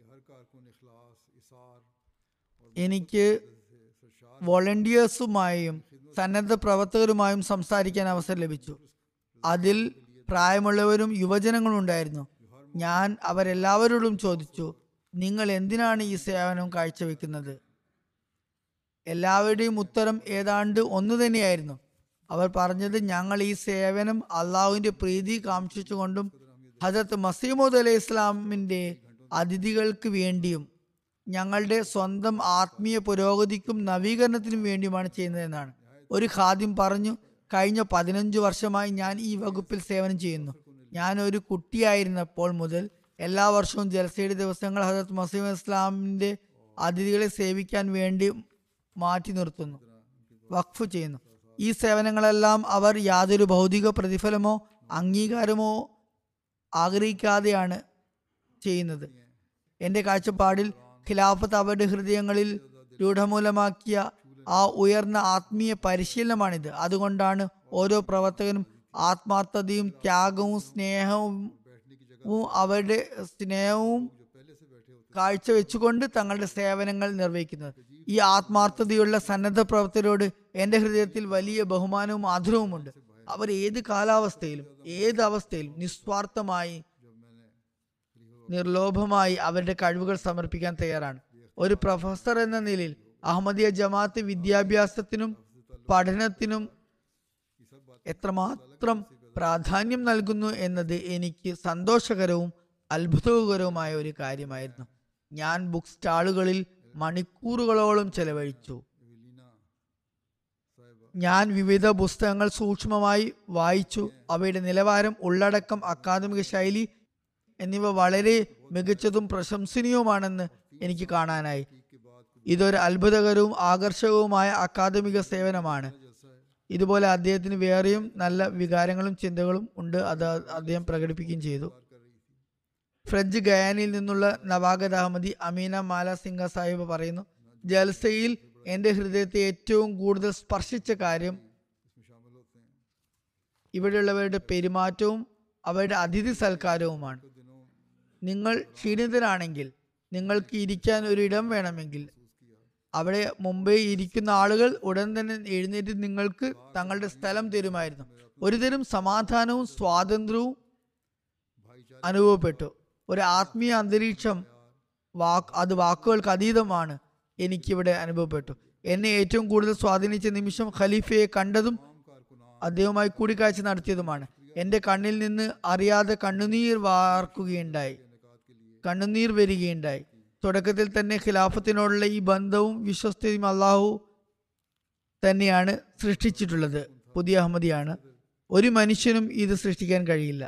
എനിക്ക് വോളണ്ടിയേഴ്സുമായും സന്നദ്ധ പ്രവർത്തകരുമായും സംസാരിക്കാൻ അവസരം ലഭിച്ചു അതിൽ പ്രായമുള്ളവരും യുവജനങ്ങളും ഉണ്ടായിരുന്നു ഞാൻ അവരെല്ലാവരോടും ചോദിച്ചു നിങ്ങൾ എന്തിനാണ് ഈ സേവനം കാഴ്ചവെക്കുന്നത് എല്ലാവരുടെയും ഉത്തരം ഏതാണ്ട് ഒന്നു തന്നെയായിരുന്നു അവർ പറഞ്ഞത് ഞങ്ങൾ ഈ സേവനം അള്ളാഹുവിന്റെ പ്രീതി കാംക്ഷിച്ചുകൊണ്ടും ഹജരത്ത് മസീമോദ് അലൈഹി ഇസ്ലാമിന്റെ അതിഥികൾക്ക് വേണ്ടിയും ഞങ്ങളുടെ സ്വന്തം ആത്മീയ പുരോഗതിക്കും നവീകരണത്തിനും വേണ്ടിയുമാണ് ചെയ്യുന്നതെന്നാണ് ഒരു ഖാദ്യം പറഞ്ഞു കഴിഞ്ഞ പതിനഞ്ചു വർഷമായി ഞാൻ ഈ വകുപ്പിൽ സേവനം ചെയ്യുന്നു ഞാൻ ഒരു കുട്ടിയായിരുന്നപ്പോൾ മുതൽ എല്ലാ വർഷവും ജലസയുടെ ദിവസങ്ങൾ ഹജരത്ത് മസീം ഇസ്ലാമിന്റെ അതിഥികളെ സേവിക്കാൻ വേണ്ടി മാറ്റി നിർത്തുന്നു വഖഫ് ചെയ്യുന്നു ഈ സേവനങ്ങളെല്ലാം അവർ യാതൊരു ഭൗതിക പ്രതിഫലമോ അംഗീകാരമോ ആഗ്രഹിക്കാതെയാണ് ചെയ്യുന്നത് എൻ്റെ കാഴ്ചപ്പാടിൽ ഖിലാഫത്ത് അവരുടെ ഹൃദയങ്ങളിൽ രൂഢമൂലമാക്കിയ ആ ഉയർന്ന ആത്മീയ പരിശീലനമാണിത് അതുകൊണ്ടാണ് ഓരോ പ്രവർത്തകനും ആത്മാർത്ഥതയും ത്യാഗവും സ്നേഹവും വും അവരുടെ സ്നേഹവും കാഴ്ചവെച്ചുകൊണ്ട് തങ്ങളുടെ സേവനങ്ങൾ നിർവഹിക്കുന്നത് ഈ ആത്മാർത്ഥതയുള്ള സന്നദ്ധ പ്രവർത്തകരോട് എൻ്റെ ഹൃദയത്തിൽ വലിയ ബഹുമാനവും ആദരവുമുണ്ട് അവർ ഏത് കാലാവസ്ഥയിലും ഏത് അവസ്ഥയിലും നിസ്വാർത്ഥമായി നിർലോഭമായി അവരുടെ കഴിവുകൾ സമർപ്പിക്കാൻ തയ്യാറാണ് ഒരു പ്രൊഫസർ എന്ന നിലയിൽ അഹമ്മദിയ ജമാഅത്ത് വിദ്യാഭ്യാസത്തിനും പഠനത്തിനും എത്രമാത്രം പ്രാധാന്യം നൽകുന്നു എന്നത് എനിക്ക് സന്തോഷകരവും അത്ഭുതകരവുമായ ഒരു കാര്യമായിരുന്നു ഞാൻ ബുക്ക് സ്റ്റാളുകളിൽ മണിക്കൂറുകളോളം ചെലവഴിച്ചു ഞാൻ വിവിധ പുസ്തകങ്ങൾ സൂക്ഷ്മമായി വായിച്ചു അവയുടെ നിലവാരം ഉള്ളടക്കം അക്കാദമിക ശൈലി എന്നിവ വളരെ മികച്ചതും പ്രശംസനീയവുമാണെന്ന് എനിക്ക് കാണാനായി ഇതൊരു അത്ഭുതകരവും ആകർഷകവുമായ അക്കാദമിക സേവനമാണ് ഇതുപോലെ അദ്ദേഹത്തിന് വേറെയും നല്ല വികാരങ്ങളും ചിന്തകളും ഉണ്ട് അത് അദ്ദേഹം പ്രകടിപ്പിക്കുകയും ചെയ്തു ഫ്രഞ്ച് ഗയാനയിൽ നിന്നുള്ള നവാഗത് അഹമ്മദി അമീന മാല സിംഗ സാഹിബ് പറയുന്നു ജൽസയിൽ എൻ്റെ ഹൃദയത്തെ ഏറ്റവും കൂടുതൽ സ്പർശിച്ച കാര്യം ഇവിടെയുള്ളവരുടെ പെരുമാറ്റവും അവരുടെ അതിഥി സൽക്കാരവുമാണ് നിങ്ങൾ ക്ഷീണിതരാണെങ്കിൽ നിങ്ങൾക്ക് ഇരിക്കാൻ ഒരു ഇടം വേണമെങ്കിൽ അവിടെ മുമ്പേ ഇരിക്കുന്ന ആളുകൾ ഉടൻ തന്നെ എഴുന്നേറ്റ് നിങ്ങൾക്ക് തങ്ങളുടെ സ്ഥലം തരുമായിരുന്നു ഒരുതരം സമാധാനവും സ്വാതന്ത്ര്യവും അനുഭവപ്പെട്ടു ഒരു ആത്മീയ അന്തരീക്ഷം വാക്ക് അത് വാക്കുകൾക്ക് അതീതമാണ് എനിക്കിവിടെ അനുഭവപ്പെട്ടു എന്നെ ഏറ്റവും കൂടുതൽ സ്വാധീനിച്ച നിമിഷം ഖലീഫയെ കണ്ടതും അദ്ദേഹവുമായി കൂടിക്കാഴ്ച നടത്തിയതുമാണ് എൻ്റെ കണ്ണിൽ നിന്ന് അറിയാതെ കണ്ണുനീർ വാർക്കുകയുണ്ടായി കണ്ണുനീർ വരികയുണ്ടായി തുടക്കത്തിൽ തന്നെ ഖിലാഫത്തിനോടുള്ള ഈ ബന്ധവും വിശ്വസ്തയും അള്ളാഹു തന്നെയാണ് സൃഷ്ടിച്ചിട്ടുള്ളത് പുതിയ അഹമ്മദിയാണ് ഒരു മനുഷ്യനും ഇത് സൃഷ്ടിക്കാൻ കഴിയില്ല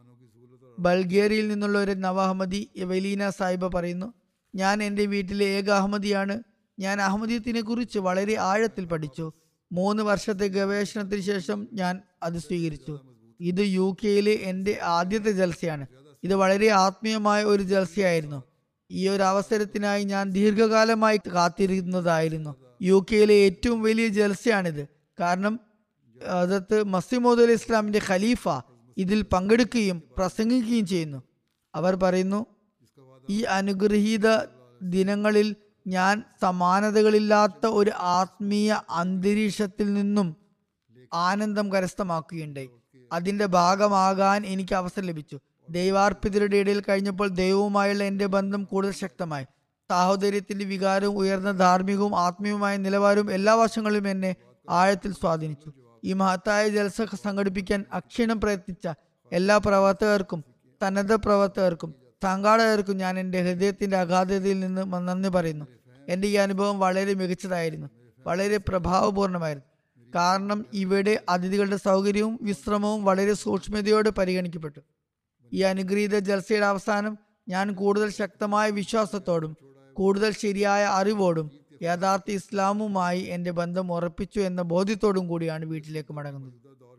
ബൾഗേറിയയിൽ നിന്നുള്ള ഒരു നവ അഹമ്മദി എവലീന സാഹിബ പറയുന്നു ഞാൻ എൻ്റെ വീട്ടിലെ ഏക അഹമ്മദിയാണ് ഞാൻ അഹമ്മദീയത്തിനെ കുറിച്ച് വളരെ ആഴത്തിൽ പഠിച്ചു മൂന്ന് വർഷത്തെ ഗവേഷണത്തിന് ശേഷം ഞാൻ അത് സ്വീകരിച്ചു ഇത് യു കെയിലെ എൻ്റെ ആദ്യത്തെ ജൽസയാണ് ഇത് വളരെ ആത്മീയമായ ഒരു ജൽസയായിരുന്നു ഈ ഒരു അവസരത്തിനായി ഞാൻ ദീർഘകാലമായി കാത്തിരുന്നതായിരുന്നു യു കെയിലെ ഏറ്റവും വലിയ ജൽസയാണിത് കാരണം അതത്ത് മസിമോദ് അലി ഇസ്ലാമിന്റെ ഖലീഫ ഇതിൽ പങ്കെടുക്കുകയും പ്രസംഗിക്കുകയും ചെയ്യുന്നു അവർ പറയുന്നു ഈ അനുഗ്രഹീത ദിനങ്ങളിൽ ഞാൻ സമാനതകളില്ലാത്ത ഒരു ആത്മീയ അന്തരീക്ഷത്തിൽ നിന്നും ആനന്ദം കരസ്ഥമാക്കുകയുണ്ടായി അതിന്റെ ഭാഗമാകാൻ എനിക്ക് അവസരം ലഭിച്ചു ദൈവാർപ്പിതരുടെ ഇടയിൽ കഴിഞ്ഞപ്പോൾ ദൈവവുമായുള്ള എൻ്റെ ബന്ധം കൂടുതൽ ശക്തമായി സാഹോദര്യത്തിന്റെ വികാരവും ഉയർന്ന ധാർമ്മികവും ആത്മീയവുമായ നിലവാരവും എല്ലാ വശങ്ങളിലും എന്നെ ആഴത്തിൽ സ്വാധീനിച്ചു ഈ മഹത്തായ ജലസ സംഘടിപ്പിക്കാൻ അക്ഷീണം പ്രയത്നിച്ച എല്ലാ പ്രവർത്തകർക്കും സന്നദ്ധ പ്രവർത്തകർക്കും സംഘാടകർക്കും ഞാൻ എൻ്റെ ഹൃദയത്തിന്റെ അഗാധതയിൽ നിന്ന് മ- നന്ദി പറയുന്നു എൻ്റെ ഈ അനുഭവം വളരെ മികച്ചതായിരുന്നു വളരെ പ്രഭാവപൂർണമായിരുന്നു കാരണം ഇവിടെ അതിഥികളുടെ സൗകര്യവും വിശ്രമവും വളരെ സൂക്ഷ്മതയോടെ പരിഗണിക്കപ്പെട്ടു ഈ അനുഗ്രഹീത ജൽസയുടെ അവസാനം ഞാൻ കൂടുതൽ ശക്തമായ വിശ്വാസത്തോടും കൂടുതൽ ശരിയായ അറിവോടും യഥാർത്ഥ ഇസ്ലാമുമായി എൻ്റെ ബന്ധം ഉറപ്പിച്ചു എന്ന ബോധ്യത്തോടും കൂടിയാണ് വീട്ടിലേക്ക് മടങ്ങുന്നത്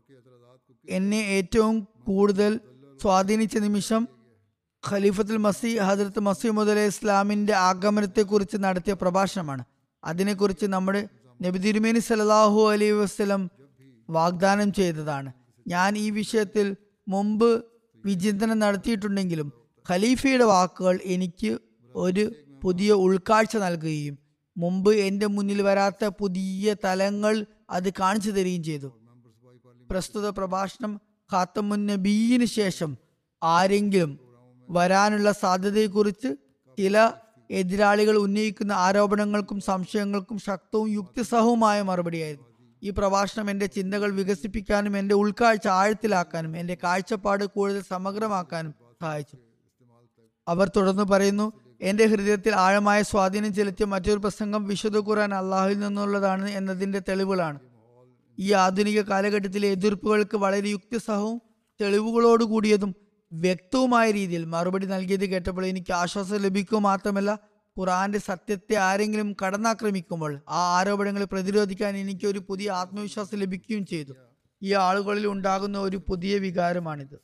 എന്നെ ഏറ്റവും കൂടുതൽ സ്വാധീനിച്ച നിമിഷം ഖലീഫത്തുൽ മസി ഹജറത്ത് മസീമുദ് അലൈഹി ഇസ്ലാമിന്റെ ആഗമനത്തെക്കുറിച്ച് നടത്തിയ പ്രഭാഷണമാണ് അതിനെക്കുറിച്ച് നമ്മുടെ നബി തിരുമേനി സല്ലല്ലാഹു അലൈഹി വസ്ലം വാഗ്ദാനം ചെയ്തതാണ് ഞാൻ ഈ വിഷയത്തിൽ മുമ്പ് വിചിന്തനം നടത്തിയിട്ടുണ്ടെങ്കിലും ഖലീഫയുടെ വാക്കുകൾ എനിക്ക് ഒരു പുതിയ ഉൾക്കാഴ്ച നൽകുകയും മുമ്പ് എൻ്റെ മുന്നിൽ വരാത്ത പുതിയ തലങ്ങൾ അത് കാണിച്ചു തരികയും ചെയ്തു പ്രസ്തുത പ്രഭാഷണം ഖാത്തമുൻ നബീന് ശേഷം ആരെങ്കിലും വരാനുള്ള സാധ്യതയെക്കുറിച്ച് ചില എതിരാളികൾ ഉന്നയിക്കുന്ന ആരോപണങ്ങൾക്കും സംശയങ്ങൾക്കും ശക്തവും യുക്തിസഹവുമായ മറുപടിയായിരുന്നു ഈ പ്രഭാഷണം എൻ്റെ ചിന്തകൾ വികസിപ്പിക്കാനും എൻ്റെ ഉൾക്കാഴ്ച ആഴത്തിലാക്കാനും എൻ്റെ കാഴ്ചപ്പാട് കൂടുതൽ സമഗ്രമാക്കാനും സഹായിച്ചു അവർ തുടർന്ന് പറയുന്നു എൻ്റെ ഹൃദയത്തിൽ ആഴമായ സ്വാധീനം ചെലുത്തിയ മറ്റൊരു പ്രസംഗം വിശുദ്ധ ഖുർആൻ അള്ളാഹുവിൽ നിന്നുള്ളതാണ് എന്നതിൻ്റെ തെളിവുകളാണ് ഈ ആധുനിക കാലഘട്ടത്തിലെ എതിർപ്പുകൾക്ക് വളരെ യുക്തിസഹവും തെളിവുകളോടുകൂടിയതും വ്യക്തവുമായ രീതിയിൽ മറുപടി നൽകിയത് കേട്ടപ്പോൾ എനിക്ക് ആശ്വാസം ലഭിക്കുക മാത്രമല്ല ഖുറാന്റെ സത്യത്തെ ആരെങ്കിലും കടന്നാക്രമിക്കുമ്പോൾ ആ ആരോപണങ്ങളെ പ്രതിരോധിക്കാൻ എനിക്ക് ഒരു പുതിയ ആത്മവിശ്വാസം ലഭിക്കുകയും ചെയ്തു ഈ ആളുകളിൽ ഉണ്ടാകുന്ന ഒരു പുതിയ വികാരമാണിത്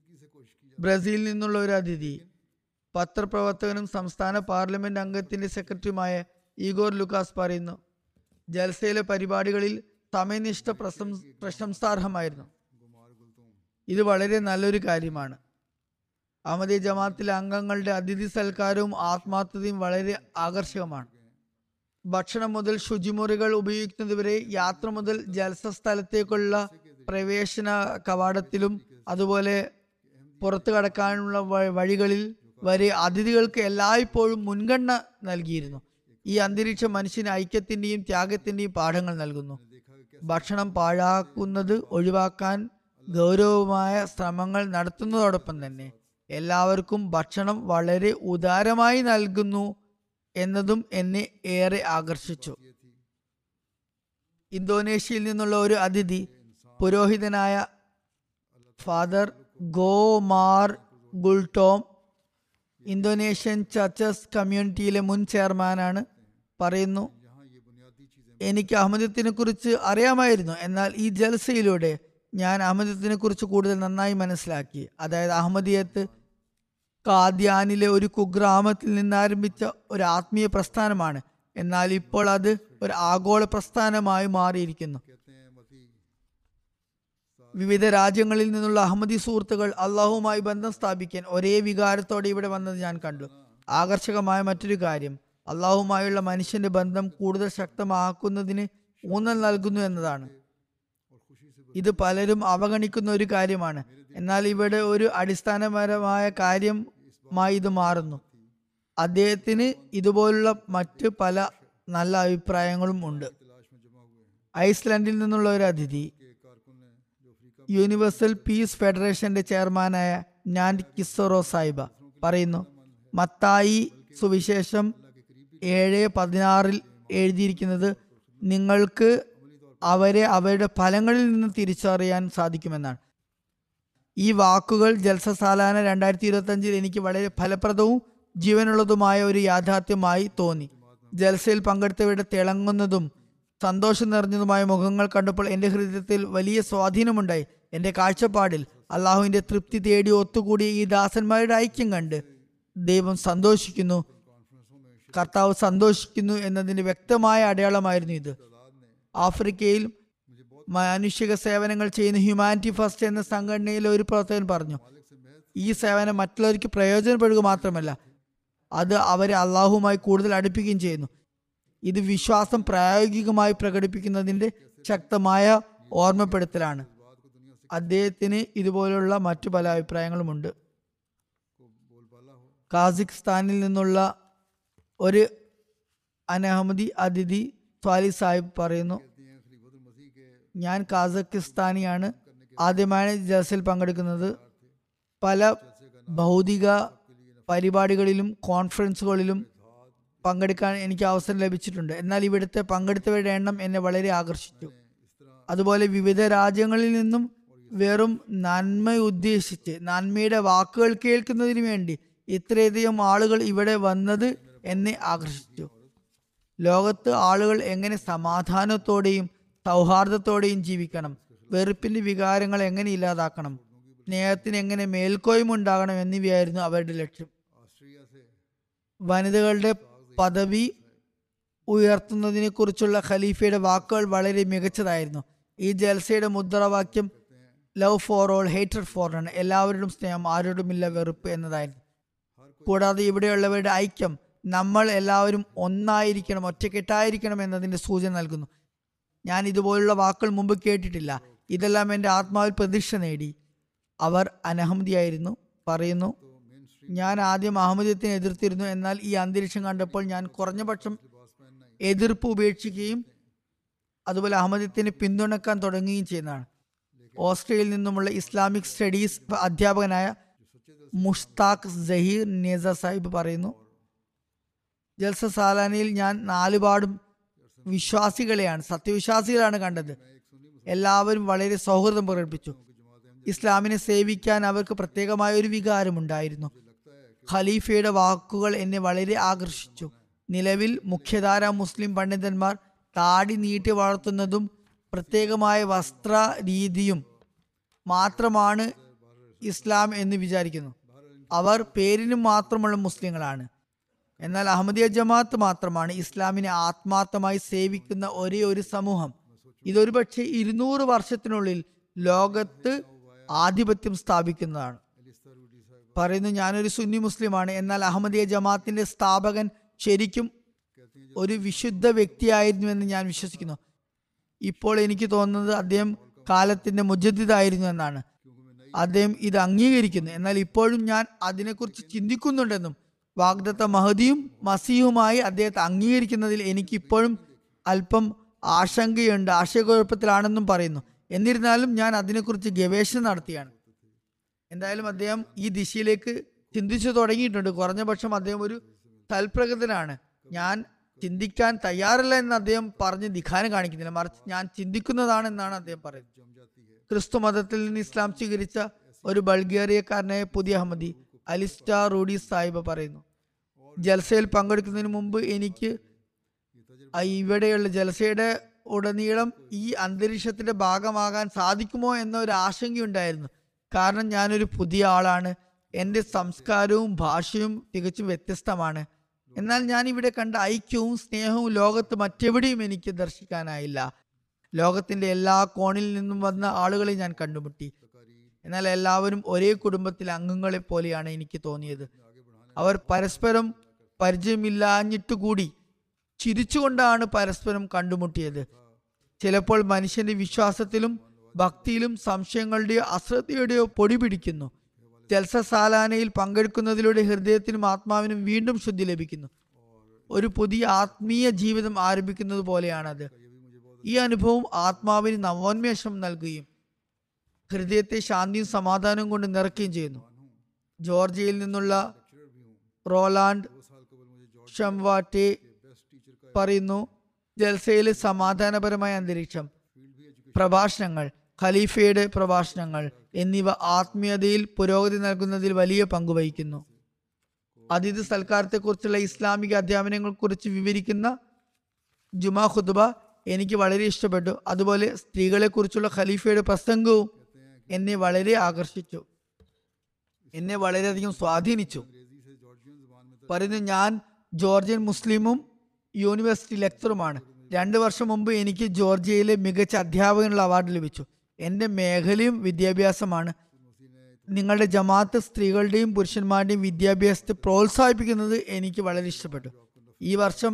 ബ്രസീലിൽ നിന്നുള്ള ഒരു അതിഥി പത്രപ്രവർത്തകനും സംസ്ഥാന പാർലമെന്റ് അംഗത്തിന്റെ സെക്രട്ടറിയുമായ ഈഗോർ ലുക്കാസ് പറയുന്നു ജൽസയിലെ പരിപാടികളിൽ സമയനിഷ്ഠ പ്രശംസ പ്രശംസാർഹമായിരുന്നു गुमार गुलतों ഇത് വളരെ നല്ലൊരു കാര്യമാണ് അഹമ്മദീയ ജമാഅത്തിലെ അംഗങ്ങളുടെ അതിഥി സൽക്കാരവും ആത്മാർത്ഥതയും വളരെ ആകർഷകമാണ് ഭക്ഷണം മുതൽ ശുചിമുറികൾ ഉപയോഗിക്കുന്നത് വരെ യാത്ര മുതൽ ജലസ സ്ഥലത്തേക്കുള്ള പ്രവേശന കവാടത്തിലും അതുപോലെ പുറത്തു കടക്കാനുള്ള വ- വഴികളിൽ വരെ അതിഥികൾക്ക് എല്ലായ്പ്പോഴും മുൻഗണന നൽകിയിരുന്നു ഈ അന്തരീക്ഷം മനുഷ്യന് ഐക്യത്തിന്റെയും ത്യാഗത്തിന്റെയും പാഠങ്ങൾ നൽകുന്നു ഭക്ഷണം പാഴാക്കുന്നത് ഒഴിവാക്കാൻ ഗൗരവമായ ശ്രമങ്ങൾ നടത്തുന്നതോടൊപ്പം തന്നെ എല്ലാവർക്കും ഭക്ഷണം വളരെ ഉദാരമായി നൽകുന്നു എന്നതും എന്നെ ഏറെ ആകർഷിച്ചു ഇന്തോനേഷ്യയിൽ നിന്നുള്ള ഒരു അതിഥി പുരോഹിതനായ father Gomar Gultom Indonesian churches കമ്മ്യൂണിറ്റിയിലെ മുൻ ചെയർമാനാണ് പറയുന്നു यहाँ ये बुनियादी चीजें എനിക്ക് അഹമ്മദത്തിനെ കുറിച്ച് അറിയാമായിരുന്നു എന്നാൽ ഈ ജൽസയിലൂടെ ഞാൻ അഹമ്മദത്തിനെ കുറിച്ച് കൂടുതൽ നന്നായി മനസ്സിലാക്കി അതായത് അഹമ്മദിയത്ത് കാദ്യാനിലെ ഒരു കുഗ്രാമത്തിൽ നിന്ന് ആരംഭിച്ച ഒരു ആത്മീയ പ്രസ്ഥാനമാണ് എന്നാൽ ഇപ്പോൾ അത് ഒരു ആഗോള പ്രസ്ഥാനമായി മാറിയിരിക്കുന്നു कहते हैं मसीह വിവിധ രാജ്യങ്ങളിൽ നിന്നുള്ള അഹമ്മദി സുഹൃത്തുക്കൾ അള്ളാഹുവുമായി ബന്ധം സ്ഥാപിക്കാൻ ഒരേ വികാരത്തോടെ ഇവിടെ വന്നത് ഞാൻ കണ്ടു ആകർഷകമായ മറ്റൊരു കാര്യം അള്ളാഹുമായുള്ള മനുഷ്യന്റെ ബന്ധം കൂടുതൽ ശക്തമാക്കുന്നതിന് ഊന്നൽ നൽകുന്നു എന്നതാണ് और खुशी से ഇത് പലരും അവഗണിക്കുന്ന ഒരു കാര്യമാണ് എന്നാൽ ഇവിടെ ഒരു അടിസ്ഥാനപരമായ കാര്യമായി ഇത് മാറുന്നു അദ്ദേഹത്തിന് ഇതുപോലുള്ള മറ്റ് പല നല്ല അഭിപ്രായങ്ങളും ഉണ്ട് तलाश में जमा हुए हैं ഐസ്ലാൻഡിൽ നിന്നുള്ള ഒരു അതിഥി के कारकुन ने जो अफ्रीका യൂണിവേഴ്സൽ പീസ് ഫെഡറേഷന്റെ ചെയർമാനായ ഞാൻ കിസ്സോറോ സാഹിബ പറയുന്നു മത്തായി സുവിശേഷം ഏഴ് പതിനാറിൽ എഴുതിയിരിക്കുന്നത് നിങ്ങൾക്ക് അവരെ അവരുടെ ഫലങ്ങളിൽ നിന്ന് തിരിച്ചറിയാൻ സാധിക്കുമെന്നാണ് ഈ വാക്കുകൾ ജൽസ സാലാന രണ്ടായിരത്തി ഇരുപത്തി അഞ്ചിൽ എനിക്ക് വളരെ ഫലപ്രദവും ജീവനുള്ളതുമായ ഒരു യാഥാർത്ഥ്യമായി തോന്നി ജൽസയിൽ പങ്കെടുത്തവരുടെ തിളങ്ങുന്നതും സന്തോഷം നിറഞ്ഞതുമായ മുഖങ്ങൾ കണ്ടപ്പോൾ എൻ്റെ ഹൃദയത്തിൽ വലിയ സ്വാധീനമുണ്ടായി എൻ്റെ കാഴ്ചപ്പാടിൽ അള്ളാഹുവിൻ്റെ തൃപ്തി തേടി ഒത്തുകൂടിയ ഈ ദാസന്മാരുടെ ഐക്യം കണ്ട് ദൈവം സന്തോഷിക്കുന്നു കർത്താവ് സന്തോഷിക്കുന്നു എന്നതിൻ്റെ വ്യക്തമായ അടയാളമായിരുന്നു ഇത് ആഫ്രിക്കയിൽ മാനുഷിക സേവനങ്ങൾ ചെയ്യുന്ന ഹ്യൂമാനിറ്റി ഫസ്റ്റ് എന്ന സംഘടനയിലെ ഒരു പ്രവർത്തകൻ പറഞ്ഞു ഈ സേവനം മറ്റുള്ളവർക്ക് പ്രയോജനപ്പെടുക മാത്രമല്ല അത് അവരെ അള്ളാഹുമായി കൂടുതൽ അടുപ്പിക്കുകയും ചെയ്യുന്നു ഇത് വിശ്വാസം പ്രായോഗികമായി പ്രകടിപ്പിക്കുന്നതിൻ്റെ ശക്തമായ ഓർമ്മപ്പെടുത്തലാണ് അദ്ദേഹത്തിന് ഇതുപോലുള്ള മറ്റു പല അഭിപ്രായങ്ങളുമുണ്ട് കാസിഖ്സ്ഥാനിൽ നിന്നുള്ള ഒരു അനഹമ്മദി അതിഥി സ്വാലി സാഹിബ് പറയുന്നു ഞാൻ കാസക്കിസ്ഥാനിയാണ് ആദ്യമാണ് ജൽസയിൽ പങ്കെടുക്കുന്നത് പല ഭൗതിക പരിപാടികളിലും കോൺഫറൻസുകളിലും പങ്കെടുക്കാൻ എനിക്ക് അവസരം ലഭിച്ചിട്ടുണ്ട് എന്നാൽ ഇവിടുത്തെ പങ്കെടുത്തവരുടെ എണ്ണം എന്നെ വളരെ ആകർഷിച്ചു അതുപോലെ വിവിധ രാജ്യങ്ങളിൽ നിന്നും വെറും നന്മ ഉദ്ദേശിച്ച് നന്മയുടെ വാക്കുകൾ കേൾക്കുന്നതിന് വേണ്ടി ഇത്രയധികം ആളുകൾ ഇവിടെ വന്നത് എന്നെ ആകർഷിച്ചു ലോകത്ത് ആളുകൾ എങ്ങനെ സമാധാനത്തോടെയും സൗഹാർദ്ദത്തോടെയും ജീവിക്കണം വെറുപ്പിന്റെ വികാരങ്ങൾ എങ്ങനെ ഇല്ലാതാക്കണം സ്നേഹത്തിന് എങ്ങനെ മേൽക്കോയ്മ ഉണ്ടാകണം എന്നിവയായിരുന്നു അവരുടെ ലക്ഷ്യം ऑस्ट्रिया से വനിതകളുടെ പദവി ഉയർത്തുന്നതിനെ കുറിച്ചുള്ള ഖലീഫയുടെ വാക്കുകൾ വളരെ മികച്ചതായിരുന്നു ഈ ജൽസയുടെ മുദ്രാവാക്യം ലവ് ഫോർ ഓൾ ഹേറ്റഡ് ഫോർ ആണ് എല്ലാവരോടും സ്നേഹം ആരോടുമില്ല വെറുപ്പ് എന്നതായിരുന്നു കൂടാതെ ഇവിടെയുള്ളവരുടെ ഐക്യം നമ്മൾ എല്ലാവരും ഒന്നായിരിക്കണം ഒറ്റക്കെട്ടായിരിക്കണം എന്നതിന്റെ സൂചന നൽകുന്നു ഞാൻ ഇതുപോലുള്ള വാക്കുകൾ മുമ്പ് കേട്ടിട്ടില്ല ഇതെല്ലാം എൻ്റെ ആത്മാവിൽ പ്രതീക്ഷ നേടി അവർ അനഹമ്മദിയായിരുന്നു പറയുന്നു ഞാൻ ആദ്യം അഹമ്മദിയത്തിനെ എതിർത്തിരുന്നു എന്നാൽ ഈ അന്തരീക്ഷം കണ്ടപ്പോൾ ഞാൻ കുറഞ്ഞപക്ഷം എതിർപ്പ് ഉപേക്ഷിക്കുകയും അതുപോലെ അഹമ്മദിയത്തിനെ പിന്തുണക്കാൻ തുടങ്ങുകയും ചെയ്യുന്നതാണ് ഓസ്ട്രേലിയയിൽ നിന്നുമുള്ള ഇസ്ലാമിക് സ്റ്റഡീസ് അധ്യാപകനായ മുഷ്താഖ് ജഹീർ നേസ സാഹിബ് പറയുന്നു ജൽസ സാലാനിയിൽ ഞാൻ നാലുപാടും വിശ്വാസികളെയാണ് സത്യവിശ്വാസികളാണ് കണ്ടത് എല്ലാവരും വളരെ സൗഹൃദം പ്രകടിപ്പിച്ചു ഇസ്ലാമിനെ സേവിക്കാൻ അവർക്ക് പ്രത്യേകമായ ഒരു വികാരമുണ്ടായിരുന്നു ഖലീഫയുടെ വാക്കുകൾ എന്നെ വളരെ ആകർഷിച്ചു നിലവിൽ മുഖ്യധാര മുസ്ലിം പണ്ഡിതന്മാർ താടി നീട്ടി വളർത്തുന്നതും പ്രത്യേകമായ വസ്ത്ര രീതിയും മാത്രമാണ് ഇസ്ലാം എന്ന് വിചാരിക്കുന്നു അവർ പേരിന് മാത്രമുള്ള മുസ്ലിങ്ങളാണ് എന്നാൽ അഹമ്മദിയ ജമാഅത്ത് മാത്രമാണ് ഇസ്ലാമിനെ ആത്മാർത്ഥമായി സേവിക്കുന്ന ഒരേ ഒരു സമൂഹം ഇതൊരു പക്ഷേ ഇരുന്നൂറ് വർഷത്തിനുള്ളിൽ ലോകത്ത് ആധിപത്യം സ്ഥാപിക്കുന്നതാണ് अलिस्तारूडी साहब പറയുന്നു ഞാനൊരു സുന്നി മുസ്ലിമാണ് എന്നാൽ അഹമ്മദിയ ജമാഅത്തിന്റെ സ്ഥാപകൻ ശരിക്കും कहते हैं ഒരു വിശുദ്ധ വ്യക്തിയായിരുന്നുവെന്ന് ഞാൻ വിശ്വസിക്കുന്നു ഇപ്പോൾ എനിക്ക് തോന്നുന്നത് അദ്ദേഹം കാലത്തിന്റെ മുജദ്ദിദായിരുന്നു എന്നാണ് क्योंकि मैं नई അദ്ദേഹം ഇത് അംഗീകരിക്കുന്നു എന്നാൽ ഇപ്പോഴും ഞാൻ അതിനെക്കുറിച്ച് ചിന്തിക്കുന്നുണ്ടെന്നും വാഗ്ദത്ത മഹദിയും മസീഹുമായി അദ്ദേഹത്തെ അംഗീകരിക്കുന്നതിൽ എനിക്ക് ഇപ്പോഴും അല്പം ആശങ്കയുണ്ട് ആശയക്കുഴപ്പത്തിലാണെന്നും പറയുന്നു എന്നിരുന്നാലും ഞാൻ അതിനെക്കുറിച്ച് ഗവേഷണം നടത്തിയാണ് എന്തായാലും അദ്ദേഹം ഈ ദിശയിലേക്ക് ചിന്തിച്ചു തുടങ്ങിയിട്ടുണ്ട് കുറഞ്ഞ പക്ഷം അദ്ദേഹം ഒരു തൽപ്രകൃതനാണ് ഞാൻ ചിന്തിക്കാൻ തയ്യാറല്ല എന്ന് അദ്ദേഹം പറഞ്ഞ് ദിഖാനം കാണിക്കുന്നില്ല മറിച്ച് ഞാൻ ചിന്തിക്കുന്നതാണ് എന്നാണ് അദ്ദേഹം പറയുന്നത് जम जाती है ക്രിസ്തു മതത്തിൽ നിന്ന് ഇസ്ലാം സ്വീകരിച്ച ഒരു ബൾഗേറിയക്കാരനായ പുതിയ അഹമ്മദി അലിസ്റ്റാ റൂഡി സാഹിബ് പറയുന്നു ജൽസയിൽ പങ്കെടുക്കുന്നതിന് മുമ്പ് എനിക്ക് ആ ഇവിടെയുള്ള ജലസയുടെ ഉടനീളം ഈ അന്തരീക്ഷത്തിന്റെ ഭാഗമാകാൻ സാധിക്കുമോ എന്ന ഒരു ആശങ്കയുണ്ടായിരുന്നു കാരണം ഞാനൊരു പുതിയ ആളാണ് എൻ്റെ സംസ്കാരവും ഭാഷയും തികച്ചും വ്യത്യസ്തമാണ് എന്നാൽ ഞാൻ ഇവിടെ കണ്ട ഐക്യവും സ്നേഹവും ലോകത്ത് മറ്റെവിടെയും എനിക്ക് ദർശിക്കാനായില്ല ലോകത്തിന്റെ എല്ലാ കോണിൽ നിന്നും വന്ന ആളുകളെ ഞാൻ കണ്ടുമുട്ടി എന്നാൽ എല്ലാവരും ഒരേ കുടുംബത്തിലെ അംഗങ്ങളെ പോലെയാണ് എനിക്ക് തോന്നിയത് അവർ പരസ്പരം പരിചയമില്ലാഞ്ഞിട്ടുകൂടി ചിരിച്ചുകൊണ്ടാണ് പരസ്പരം കണ്ടുമുട്ടിയത് ചിലപ്പോൾ മനുഷ്യന്റെ വിശ്വാസത്തിലും ഭക്തിയിലും സംശയങ്ങളുടെയോ അശ്രദ്ധയുടെയോ പൊടി പിടിക്കുന്നു ജൽസസാലാനയിൽ പങ്കെടുക്കുന്നതിലൂടെ ഹൃദയത്തിനും ആത്മാവിനും വീണ്ടും ശുദ്ധി ലഭിക്കുന്നു ഒരു പുതിയ ആത്മീയ ജീവിതം ആരംഭിക്കുന്നത് പോലെയാണത് ഈ അനുഭവം ആത്മാവിന് നവോന്മേഷം നൽകുകയും ഹൃദയത്തെ ശാന്തിയും സമാധാനവും കൊണ്ട് നിറയ്ക്കുകയും ചെയ്യുന്നു ജോർജിയയിൽ നിന്നുള്ള റോലാൻഡ് ഷംവാറ്റെ പറയുന്നു ജൽസയിലെ സമാധാനപരമായ അന്തരീക്ഷം പ്രഭാഷണങ്ങൾ ഖലീഫയുടെ പ്രഭാഷണങ്ങൾ എന്നിവ ആത്മീയതയിൽ പുരോഗതി നൽകുന്നതിൽ വലിയ പങ്ക് വഹിക്കുന്നു അതിഥി സൽക്കാരത്തെക്കുറിച്ചുള്ള ഇസ്ലാമിക അധ്യാപനങ്ങളെക്കുറിച്ച് വിവരിക്കുന്ന ജുമാ ഖുദ്ബ എനിക്ക് വളരെ ഇഷ്ടപ്പെട്ടു അതുപോലെ സ്ത്രീകളെക്കുറിച്ചുള്ള ഖലീഫയുടെ പ്രസംഗവും എന്നെ വളരെ ആകർഷിച്ചു എന്നെ വളരെയധികം സ്വാധീനിച്ചു പറയുന്നു ഞാൻ ജോർജിയൻ മുസ്ലിമും യൂണിവേഴ്സിറ്റി ലെക്ചറുമാണ് രണ്ട് വർഷം മുമ്പ് എനിക്ക് ജോർജിയയിലെ മികച്ച അധ്യാപകനുള്ള അവാർഡ് ലഭിച്ചു എൻ്റെ മേഖലയും വിദ്യാഭ്യാസമാണ് നിങ്ങളുടെ ജമാഅത്ത് സ്ത്രീകളുടെയും പുരുഷന്മാരുടെയും വിദ്യാഭ്യാസത്തെ പ്രോത്സാഹിപ്പിക്കുന്നത് എനിക്ക് വളരെ ഇഷ്ടപ്പെട്ടു ഈ വർഷം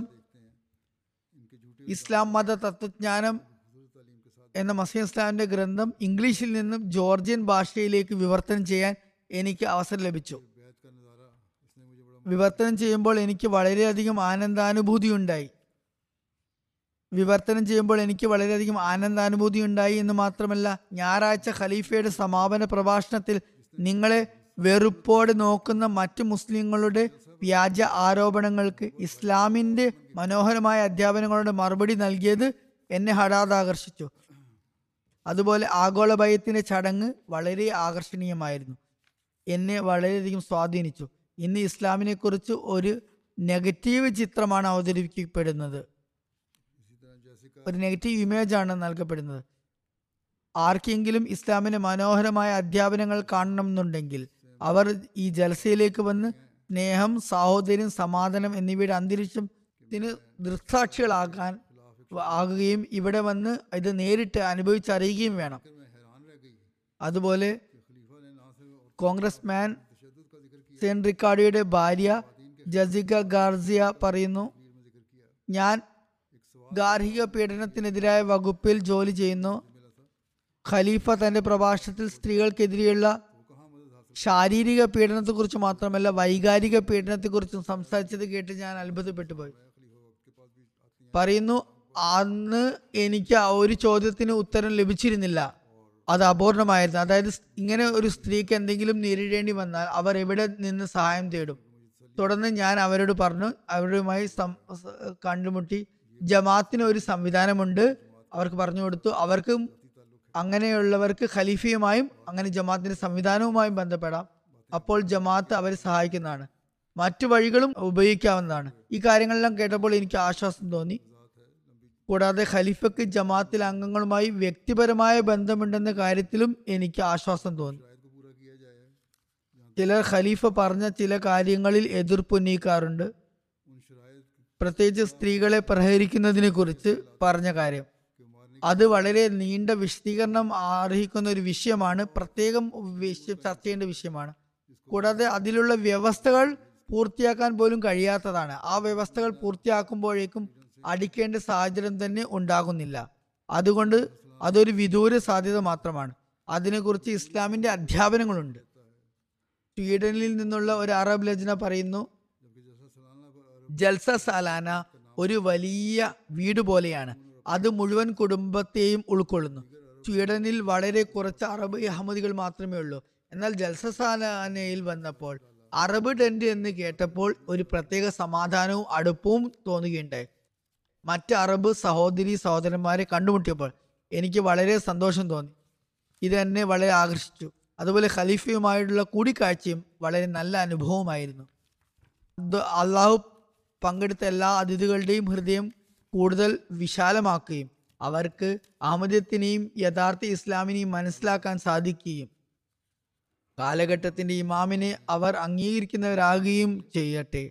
ഇസ്ലാം മത തത്വജ്ഞാനം എന്ന മസീം ഇസ്ലാമിന്റെ ഗ്രന്ഥം ഇംഗ്ലീഷിൽ നിന്നും ജോർജിയൻ ഭാഷയിലേക്ക് വിവർത്തനം ചെയ്യാൻ എനിക്ക് അവസരം ലഭിച്ചു വിവർത്തനം ചെയ്യുമ്പോൾ എനിക്ക് വളരെയധികം ആനന്ദാനുഭൂതി ഉണ്ടായി വിവർത്തനം ചെയ്യുമ്പോൾ എനിക്ക് വളരെയധികം ആനന്ദാനുഭൂതി ഉണ്ടായി എന്ന് മാത്രമല്ല ഞായറാഴ്ച ഖലീഫയുടെ സമാപന പ്രഭാഷണത്തിൽ നിങ്ങളെ വെറുപ്പോടെ നോക്കുന്ന മറ്റു മുസ്ലിങ്ങളുടെ വ്യാജ ആരോപണങ്ങൾക്ക് ഇസ്ലാമിന്റെ മനോഹരമായ അധ്യാപനങ്ങളുടെ മറുപടി നൽകിയത് എന്നെ ഹഠാത് ആകർഷിച്ചു അതുപോലെ ആഗോള ഭയത്തിന്റെ ചടങ്ങ് വളരെ ആകർഷണീയമായിരുന്നു എന്നെ വളരെയധികം സ്വാധീനിച്ചു ഇന്ന് ഇസ്ലാമിനെ കുറിച്ച് ഒരു നെഗറ്റീവ് ചിത്രമാണ് അവതരിപ്പിക്കപ്പെടുന്നത് ഒരു നെഗറ്റീവ് ഇമേജ് ആണ് നൽകപ്പെടുന്നത് ആർക്കെങ്കിലും ഇസ്ലാമിന്റെ മനോഹരമായ അധ്യാപനങ്ങൾ കാണണമെന്നുണ്ടെങ്കിൽ അവർ ഈ ജലസയിലേക്ക് വന്ന് സ്നേഹം സാഹോദര്യം സമാധാനം എന്നിവയുടെ അന്തരീക്ഷത്തിന് ദൃക്സാക്ഷികളാകാൻ ആകുകയും ഇവിടെ വന്ന് ഇത് നേരിട്ട് അനുഭവിച്ചറിയുകയും വേണം അതുപോലെ കോൺഗ്രസ്മാൻ സെൻ റിക്കാർഡിയുടെ ഭാര്യ ജസിക ഗാർസിയ പറയുന്നു ഞാൻ ഗാർഹിക പീഡനത്തിനെതിരായ വകുപ്പിൽ ജോലി ചെയ്യുന്നു ഖലീഫ തന്റെ പ്രഭാഷണത്തിൽ സ്ത്രീകൾക്കെതിരെയുള്ള ശാരീരിക പീഡനത്തെക്കുറിച്ച് മാത്രമല്ല വൈകാരിക പീഡനത്തെക്കുറിച്ചും സംസാരിച്ചത് കേട്ട് ഞാൻ അത്ഭുതപ്പെട്ടു പോയി പറയുന്നു അന്ന് എനിക്ക് ആ ഒരു ചോദ്യത്തിന് ഉത്തരം ലഭിച്ചിരുന്നില്ല അത് അപൂർണമായിരുന്നു അതായത് സ് ഇങ്ങനെ ഒരു സ്ത്രീക്ക് എന്തെങ്കിലും നേരിടേണ്ടി വന്നാൽ അവർ എവിടെ നിന്ന് സഹായം തേടും തുടർന്ന് ഞാൻ അവരോട് പറഞ്ഞു അവരുമായി സം- സ- കണ്ടുമുട്ടി ജമാഅത്തിന് ഒരു സംവിധാനമുണ്ട് അവർക്ക് പറഞ്ഞു കൊടുത്തു അവർക്കും അങ്ങനെയുള്ളവർക്ക് ഖലീഫയുമായും അങ്ങനെ ജമാഅത്തിന്റെ സംവിധാനവുമായും ബന്ധപ്പെടാം അപ്പോൾ ജമാഅത്ത് അവരെ സഹായിക്കുന്നതാണ് മറ്റു വഴികളും ഉപയോഗിക്കാവുന്നതാണ് ഈ കാര്യങ്ങളെല്ലാം കേട്ടപ്പോൾ എനിക്ക് ആശ്വാസം തോന്നി കൂടാതെ ഖലീഫയ്ക്ക് ജമാഅത്തിലെ അംഗങ്ങളുമായി വ്യക്തിപരമായ ബന്ധമുണ്ടെന്ന കാര്യത്തിലും എനിക്ക് ആശ്വാസം തോന്നി ചിലർ ഖലീഫ പറഞ്ഞ ചില കാര്യങ്ങളിൽ എതിർപ്പുന്നയിക്കാറുണ്ട് പ്രത്യേകിച്ച് സ്ത്രീകളെ പ്രഹരിക്കുന്നതിനെ കുറിച്ച് പറഞ്ഞ കാര്യം അത് വളരെ നീണ്ട വിശദീകരണം അർഹിക്കുന്ന ഒരു വിഷയമാണ് പ്രത്യേകം വിഷയം ചർച്ച ചെയ്യേണ്ട വിഷയമാണ് കൂടാതെ അതിലുള്ള വ്യവസ്ഥകൾ പൂർത്തിയാക്കാൻ പോലും കഴിയാത്തതാണ് ആ വ്യവസ്ഥകൾ പൂർത്തിയാക്കുമ്പോഴേക്കും അടിക്കേണ്ട സാഹചര്യം തന്നെ ഉണ്ടാകുന്നില്ല അതുകൊണ്ട് അതൊരു വിദൂര സാധ്യത മാത്രമാണ് അതിനെക്കുറിച്ച് ഇസ്ലാമിന്റെ അധ്യാപനങ്ങളുണ്ട് സ്വീഡനിൽ നിന്നുള്ള ഒരു അറബ് ലജ്ന പറയുന്നു ജൽസ സാലാന ഒരു വലിയ വീട് പോലെയാണ് അത് മുഴുവൻ കുടുംബത്തെയും ഉൾക്കൊള്ളുന്നു സ്വീഡനിൽ വളരെ കുറച്ച് അറബ് അഹമ്മദികൾ മാത്രമേ ഉള്ളൂ എന്നാൽ ജൽസ സാലാനയിൽ വന്നപ്പോൾ അറബ് ടെന്റ് എന്ന് കേട്ടപ്പോൾ ഒരു പ്രത്യേക സമാധാനവും അടുപ്പവും തോന്നുകയുണ്ടായി മറ്റ് അറബ് സഹോദരി സഹോദരന്മാരെ കണ്ടുമുട്ടിയപ്പോൾ എനിക്ക് വളരെ സന്തോഷം തോന്നി ഇത് എന്നെ വളരെ ആകർഷിച്ചു അതുപോലെ ഖലീഫയുമായിട്ടുള്ള കൂടിക്കാഴ്ചയും വളരെ നല്ല അനുഭവമായിരുന്നു ഇത് അള്ളാഹു പങ്കെടുത്ത എല്ലാ അതിഥികളുടെയും ഹൃദയം കൂടുതൽ വിശാലമാക്കുകയും അവർക്ക് അഹമ്മദത്തിനെയും യഥാർത്ഥ ഇസ്ലാമിനെയും മനസ്സിലാക്കാൻ സാധിക്കുകയും കാലഘട്ടത്തിന്റെ ഇമാമിനെ അവർ അംഗീകരിക്കുന്നവരാകുകയും ചെയ്യട്ടെ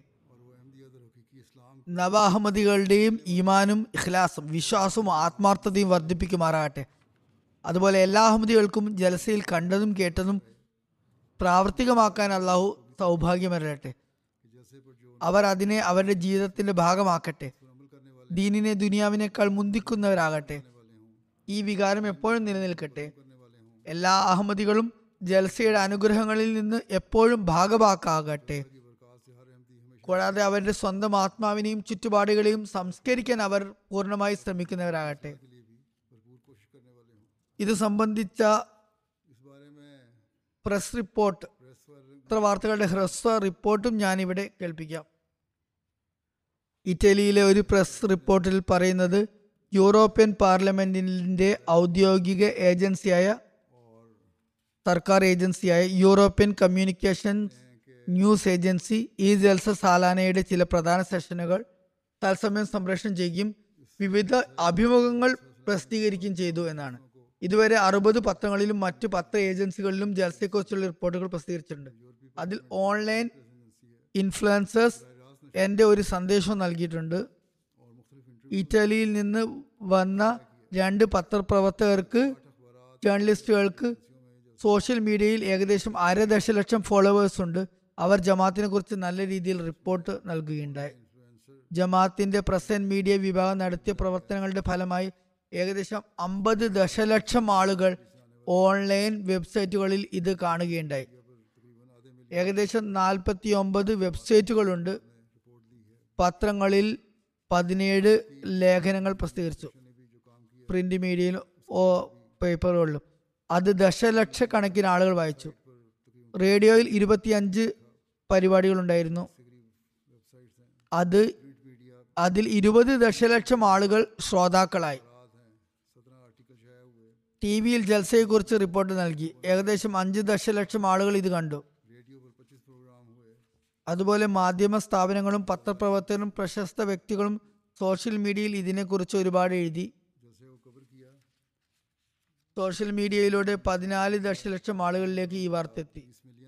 നവ അഹമ്മദികളുടെയും ഈമാനും ഇഖ്ലാസും വിശ്വാസവും ആത്മാർത്ഥതയും വർദ്ധിപ്പിക്കുമാറാകട്ടെ അതുപോലെ എല്ലാ അഹമ്മദികൾക്കും ജലസയിൽ കണ്ടതും കേട്ടതും പ്രാവർത്തികമാക്കാൻ അള്ളാഹു സൗഭാഗ്യമരട്ടെ അവർ അതിനെ അവരുടെ ജീവിതത്തിന്റെ ഭാഗമാക്കട്ടെ ദീനിനെ ദുനിയാവിനേക്കാൾ മുന്തിക്കുന്നവരാകട്ടെ ഈ വികാരം എപ്പോഴും നിലനിൽക്കട്ടെ എല്ലാ അഹമ്മദികളും ജൽസയുടെ അനുഗ്രഹങ്ങളിൽ നിന്ന് എപ്പോഴും ഭാഗമാക്കാകട്ടെ കൂടാതെ അവരുടെ സ്വന്തം ആത്മാവിനെയും ചുറ്റുപാടുകളെയും സംസ്കരിക്കാൻ അവർ പൂർണ്ണമായി ശ്രമിക്കുന്നവരാകട്ടെ ഇത് സംബന്ധിച്ച പ്രസ് റിപ്പോർട്ട് പത്രവാർത്തകളുടെ ഹ്രസ്വ റിപ്പോർട്ടും ഞാനിവിടെ കേൾപ്പിക്കാം ഇറ്റലിയിലെ ഒരു പ്രസ് റിപ്പോർട്ടിൽ പറയുന്നത് യൂറോപ്യൻ പാർലമെന്റിന്റെ ഔദ്യോഗിക ഏജൻസിയായ സർക്കാർ ഏജൻസിയായ യൂറോപ്യൻ കമ്മ്യൂണിക്കേഷൻ ന്യൂസ് ഏജൻസി ഈ ജൽസ സാലാനയുടെ ചില പ്രധാന സെഷനുകൾ തത്സമയം സംപ്രേഷണം ചെയ്യുകയും വിവിധ അഭിമുഖങ്ങൾ പ്രസിദ്ധീകരിക്കുകയും ചെയ്തു എന്നാണ് ഇതുവരെ അറുപത് പത്രങ്ങളിലും മറ്റു പത്ര ഏജൻസികളിലും ജൽസയെക്കുറിച്ചുള്ള റിപ്പോർട്ടുകൾ പ്രസിദ്ധീകരിച്ചിട്ടുണ്ട് അതിൽ ഓൺലൈൻ ഇൻഫ്ലുവൻസേഴ്സ് എൻ്റെ ഒരു സന്ദേശം നൽകിയിട്ടുണ്ട് ഇറ്റലിയിൽ നിന്ന് വന്ന രണ്ട് പത്രപ്രവർത്തകർക്ക് ജേർണലിസ്റ്റുകൾക്ക് സോഷ്യൽ മീഡിയയിൽ ഏകദേശം അര ദശലക്ഷം ഫോളോവേഴ്സ് ഉണ്ട് അവർ ജമാത്തിനെ കുറിച്ച് നല്ല രീതിയിൽ റിപ്പോർട്ട് നൽകുകയുണ്ടായി ജമാത്തിന്റെ പ്രസ് ആൻഡ് മീഡിയ വിഭാഗം നടത്തിയ പ്രവർത്തനങ്ങളുടെ ഫലമായി ഏകദേശം അമ്പത് ദശലക്ഷം ആളുകൾ ഓൺലൈൻ വെബ്സൈറ്റുകളിൽ ഇത് കാണുകയുണ്ടായി ഏകദേശം നാൽപ്പത്തി ഒമ്പത് വെബ്സൈറ്റുകളുണ്ട് പത്രങ്ങളിൽ പതിനേഴ് ലേഖനങ്ങൾ പ്രസിദ്ധീകരിച്ചു പ്രിന്റ് മീഡിയയിലും ഓ പേപ്പറുകളിലും അത് ദശലക്ഷക്കണക്കിന് ആളുകൾ വായിച്ചു റേഡിയോയിൽ ഇരുപത്തിയഞ്ച് പരിപാടികളുണ്ടായിരുന്നു അത് അതിൽ ഇരുപത് ദശലക്ഷം ആളുകൾ ശ്രോതാക്കളായി ടി വിയിൽ ജൽസയെക്കുറിച്ച് റിപ്പോർട്ട് നൽകി ഏകദേശം അഞ്ച് ദശലക്ഷം ആളുകൾ ഇത് കണ്ടു അതുപോലെ മാധ്യമ സ്ഥാപനങ്ങളും പത്രപ്രവർത്തകരും പ്രശസ്ത വ്യക്തികളും സോഷ്യൽ മീഡിയയിൽ ഇതിനെക്കുറിച്ച് ഒരുപാട് എഴുതി സോഷ്യൽ മീഡിയയിലൂടെ പതിനാല് ദശലക്ഷം ആളുകളിലേക്ക് ഈ വാർത്ത എത്തി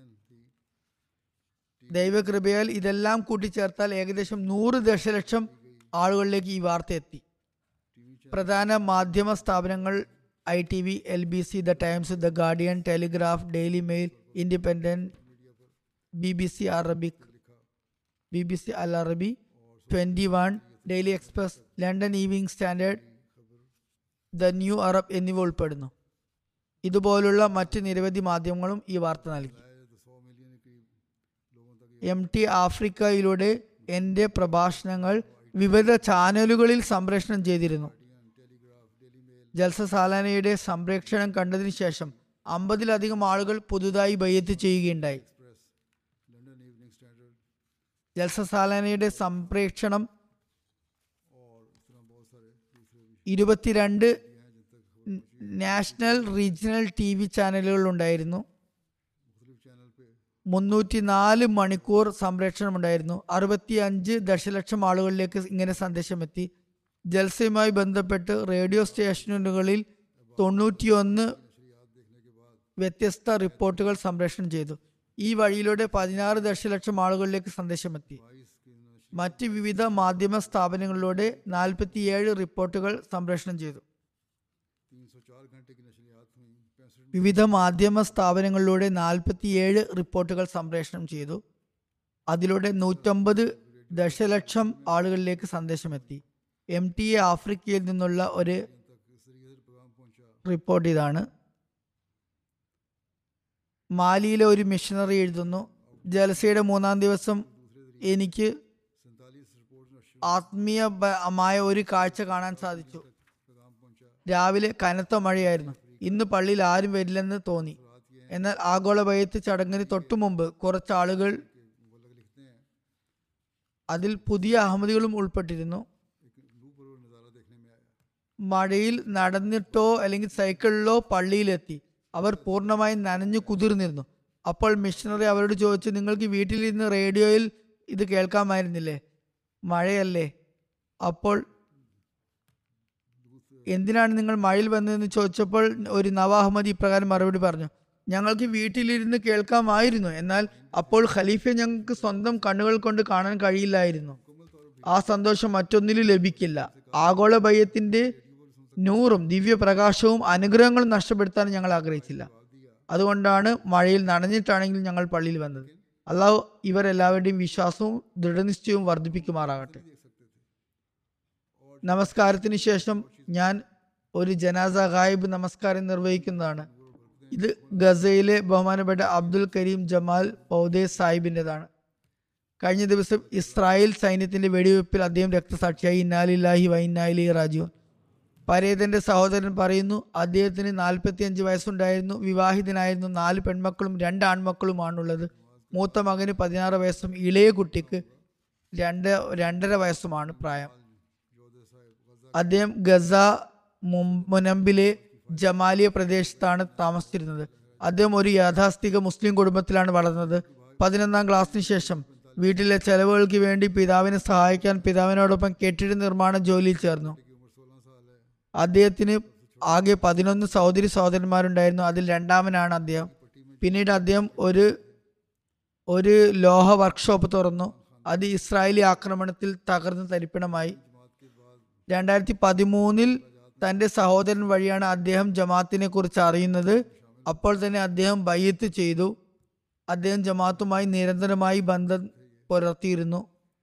ദൈവകൃപയാൽ ഇതെല്ലാം കൂട്ടിച്ചേർത്താൽ ഏകദേശം നൂറ് ദശലക്ഷം ആളുകളിലേക്ക് ഈ വാർത്ത എത്തി പ്രധാന മാധ്യമ സ്ഥാപനങ്ങൾ I T V L B C the Times the Guardian Telegraph Daily Mail Independent B B C Arabic B B C Al Araby twenty one Daily Express London Evening Standard the New Arab എന്നിവ ഉൾപ്പെടുന്നു ഇതുപോലുള്ള മറ്റ് നിരവധി മാധ്യമങ്ങളും ഈ വാർത്ത നൽകി M T ആഫ്രിക്കയിലൂടെ എൻ്റെ പ്രഭാഷണങ്ങൾ വിവിധ ചാനലുകളിൽ സംപ്രേഷണം ചെയ്തിരുന്നു ജൽസ സാലാനയുടെ സംപ്രേക്ഷണം കണ്ടതിന് ശേഷം അമ്പതിലധികം ആളുകൾ പുതുതായി ബയ്യത്ത് ചെയ്യുകയുണ്ടായി ജൽസ സാലാനയുടെ സംപ്രേക്ഷണം ഇരുപത്തിരണ്ട് നാഷണൽ റീജിയണൽ ടി വി ചാനലുകൾ ഉണ്ടായിരുന്നു മുന്നൂറ്റി നാല് മണിക്കൂർ സംപ്രേഷണം ഉണ്ടായിരുന്നു അറുപത്തി അഞ്ച് ദശലക്ഷം ആളുകളിലേക്ക് ഇങ്ങനെ സന്ദേശം എത്തി ജൽസയുമായി ബന്ധപ്പെട്ട് റേഡിയോ സ്റ്റേഷനുകളിൽ തൊണ്ണൂറ്റിയൊന്ന് വ്യത്യസ്ത റിപ്പോർട്ടുകൾ സംപ്രേഷണം ചെയ്തു ഈ വഴിയിലൂടെ പതിനാറ് ദശലക്ഷം ആളുകളിലേക്ക് സന്ദേശമെത്തി മറ്റ് വിവിധ മാധ്യമ സ്ഥാപനങ്ങളിലൂടെ നാൽപ്പത്തിയേഴ് റിപ്പോർട്ടുകൾ സംപ്രേഷണം ചെയ്തു चार घंटे की नशरियात हुई पैंसठ വിവിധ മാധ്യമ സ്ഥാപനങ്ങളിലൂടെ നാൽപ്പത്തിയേഴ് റിപ്പോർട്ടുകൾ സംപ്രേഷണം ചെയ്തു അതിലൂടെ നൂറ്റമ്പത് ദശലക്ഷം ആളുകളിലേക്ക് സന്ദേശമെത്തി എം ടി എ ആഫ്രിക്കയിൽ നിന്നുള്ള ഒരു तक सरीहद पैगाम पहुंचा റിപ്പോർട്ട് ഇതാണ് മാലിയിലെ ഒരു മിഷണറി എഴുതുന്നു ജലസയുടെ മൂന്നാം ദിവസം എനിക്ക് सैंतालीस रिपोर्ट नशर ആത്മീയമായ ഒരു കാഴ്ച കാണാൻ സാധിച്ചു पैगाम पहुंचा രാവിലെ കനത്ത മഴയായിരുന്നു ഇന്ന് പള്ളിയിൽ ആരും വരില്ലെന്ന് തോന്നി എന്നാൽ ആഗോള ഭയത്ത് ചടങ്ങിന് തൊട്ടു മുമ്പ് കുറച്ച് ആളുകൾ वो लोग लिखते हैं അതിൽ പുതിയ അഹമ്മദികളും ഉൾപ്പെട്ടിരുന്നു एक लू पर वो नज़ारा देखने में आया മഴയിൽ നടന്നിട്ടോ അല്ലെങ്കിൽ സൈക്കിളിലോ പള്ളിയിലെത്തി അവർ പൂർണ്ണമായും നനഞ്ഞു കുതിർന്നിരുന്നു അപ്പോൾ മിഷണറി അവരോട് ചോദിച്ചു നിങ്ങൾക്ക് വീട്ടിലിരുന്ന് റേഡിയോയിൽ ഇത് കേൾക്കാമായിരുന്നില്ലേ മഴയല്ലേ അപ്പോൾ എന്തിനാണ് നിങ്ങൾ മഴയിൽ വന്നതെന്ന് ചോദിച്ചപ്പോൾ ഒരു നവാഹമ്മദ് ഇപ്രകാരം മറുപടി പറഞ്ഞു ഞങ്ങൾക്ക് വീട്ടിലിരുന്ന് കേൾക്കാമായിരുന്നു എന്നാൽ അപ്പോൾ ഖലീഫയെ ഞങ്ങൾക്ക് സ്വന്തം കണ്ണുകൾ കൊണ്ട് കാണാൻ കഴിയില്ലായിരുന്നു ആ സന്തോഷം മറ്റൊന്നിലും ലഭിക്കില്ല ആഗോള ഭയത്തിന്റെ നൂറും ദിവ്യപ്രകാശവും അനുഗ്രഹങ്ങളും നഷ്ടപ്പെടുത്താൻ ഞങ്ങൾ ആഗ്രഹിച്ചില്ല അതുകൊണ്ടാണ് മഴയിൽ നനഞ്ഞിട്ടാണെങ്കിലും ഞങ്ങൾ പള്ളിയിൽ വന്നത് അള്ളാഹു ഇവരെല്ലാവരുടെയും വിശ്വാസവും ദൃഢനിശ്ചയവും വർദ്ധിപ്പിക്കുമാറാകട്ടെ നമസ്കാരത്തിന് ശേഷം ഞാൻ ഒരു ജനാസ ഗായിബ് നമസ്കാരം നിർവഹിക്കുന്നതാണ് ഇത് ഗസയിലെ ബഹുമാനപ്പെട്ട അബ്ദുൽ കരീം ജമാൽ പൗദേ സാഹിബിൻ്റെതാണ് കഴിഞ്ഞ ദിവസം ഇസ്രായേൽ സൈന്യത്തിന്റെ വെടിവെപ്പിൽ അദ്ദേഹം രക്തസാക്ഷിയായി ഇന്നാലില്ലാഹി വൈന്നാലി റാജുവൻ പരേതന്റെ സഹോദരൻ പറയുന്നു അദ്ദേഹത്തിന് നാൽപ്പത്തിയഞ്ച് വയസ്സുണ്ടായിരുന്നു വിവാഹിതനായിരുന്നു നാല് പെൺമക്കളും രണ്ട് ആൺമക്കളുമാണുള്ളത് മൂത്ത മകന് പതിനാറ് വയസ്സും ഇളയ കുട്ടിക്ക് രണ്ട് രണ്ടര വയസ്സുമാണ് പ്രായം അദ്ദേഹം ഗസ മും- മുനമ്പിലെ ജമാലിയ പ്രദേശത്താണ് താമസിച്ചിരുന്നത് അദ്ദേഹം ഒരു യാഥാസ്ഥിക മുസ്ലിം കുടുംബത്തിലാണ് വളർന്നത് പതിനൊന്നാം ക്ലാസ്സിന് ശേഷം വീട്ടിലെ ചെലവുകൾക്ക് വേണ്ടി പിതാവിനെ സഹായിക്കാൻ പിതാവിനോടൊപ്പം കെട്ടിട നിർമ്മാണ ജോലിയിൽ ചേർന്നു അദ്ദേഹത്തിന് ആകെ പതിനൊന്ന് സഹോദരി സഹോദരന്മാരുണ്ടായിരുന്നു അതിൽ രണ്ടാമനാണ് അദ്ദേഹം പിന്നീട് അദ്ദേഹം ഒരു ഒരു ലോഹ വർക്ക്ഷോപ്പ് തുറന്നു അത് ഇസ്രായേലി ആക്രമണത്തിൽ തകർന്ന് തരിപ്പണമായി രണ്ടായിരത്തി പതിമൂന്നിൽ തന്റെ സഹോദരൻ വഴിയാണ് അദ്ദേഹം ജമാത്തിനെ കുറിച്ച് അറിയുന്നത് അപ്പോൾ തന്നെ അദ്ദേഹം ബയ്യത്ത് ചെയ്തു അദ്ദേഹം ജമാത്തുമായി നിരന്തരമായി ബന്ധം പുലർത്തിയിരുന്നു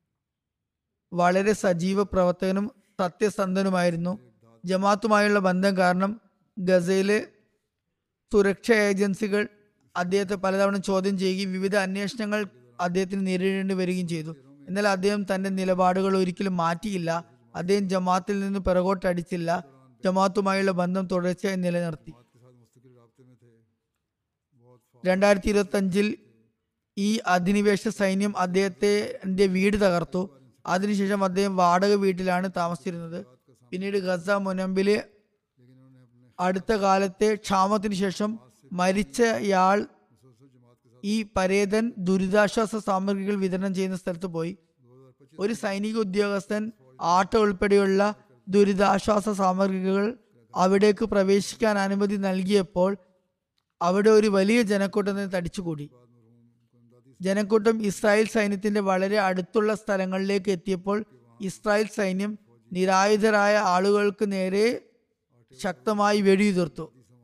വളരെ സജീവ പ്രവർത്തകനും സത്യസന്ധനുമായിരുന്നു ജമാത്തുമായുള്ള ബന്ധം കാരണം ഗസയിലെ സുരക്ഷാ ഏജൻസികൾ അദ്ദേഹത്തെ പലതവണ ചോദ്യം ചെയ്യുകയും വിവിധ അന്വേഷണങ്ങൾ അദ്ദേഹത്തിന് നേരിടേണ്ടി വരികയും ചെയ്തു എന്നാൽ അദ്ദേഹം തന്റെ നിലപാടുകൾ ഒരിക്കലും മാറ്റിയില്ല അദ്ദേഹം ജമാത്തിൽ നിന്ന് പിറകോട്ടടിച്ചില്ല ജമാത്തുമായുള്ള ബന്ധം തുടർച്ചയായി നിലനിർത്തി രണ്ടായിരത്തി ഇരുപത്തി അഞ്ചിൽ ഈ അധിനിവേശ സൈന്യം അദ്ദേഹത്തിന്റെ വീട് തകർത്തു അതിനുശേഷം അദ്ദേഹം വാടക വീട്ടിലാണ് താമസിച്ചിരുന്നത് പിന്നീട് ഗസ മുനമ്പിലെ അടുത്ത കാലത്തെ ക്ഷാമത്തിന് ശേഷം മരിച്ചയാൾ ഈ പരേതൻ ദുരിതാശ്വാസ സാമഗ്രികൾ വിതരണം ചെയ്യുന്ന സ്ഥലത്ത് പോയി ഒരു സൈനിക ഉദ്യോഗസ്ഥൻ ആട്ട ഉൾപ്പെടെയുള്ള ദുരിതാശ്വാസ സാമഗ്രികൾ അവിടേക്ക് പ്രവേശിക്കാൻ അനുമതി നൽകിയപ്പോൾ അവിടെ ഒരു വലിയ ജനക്കൂട്ടം തടിച്ചുകൂടി ജനക്കൂട്ടം ഇസ്രായേൽ സൈന്യത്തിന്റെ വളരെ അടുത്തുള്ള സ്ഥലങ്ങളിലേക്ക് എത്തിയപ്പോൾ ഇസ്രായേൽ സൈന്യം നിരായുധരായ ആളുകൾക്ക് നേരെ ശക്തമായി വെടിയുതിർത്തു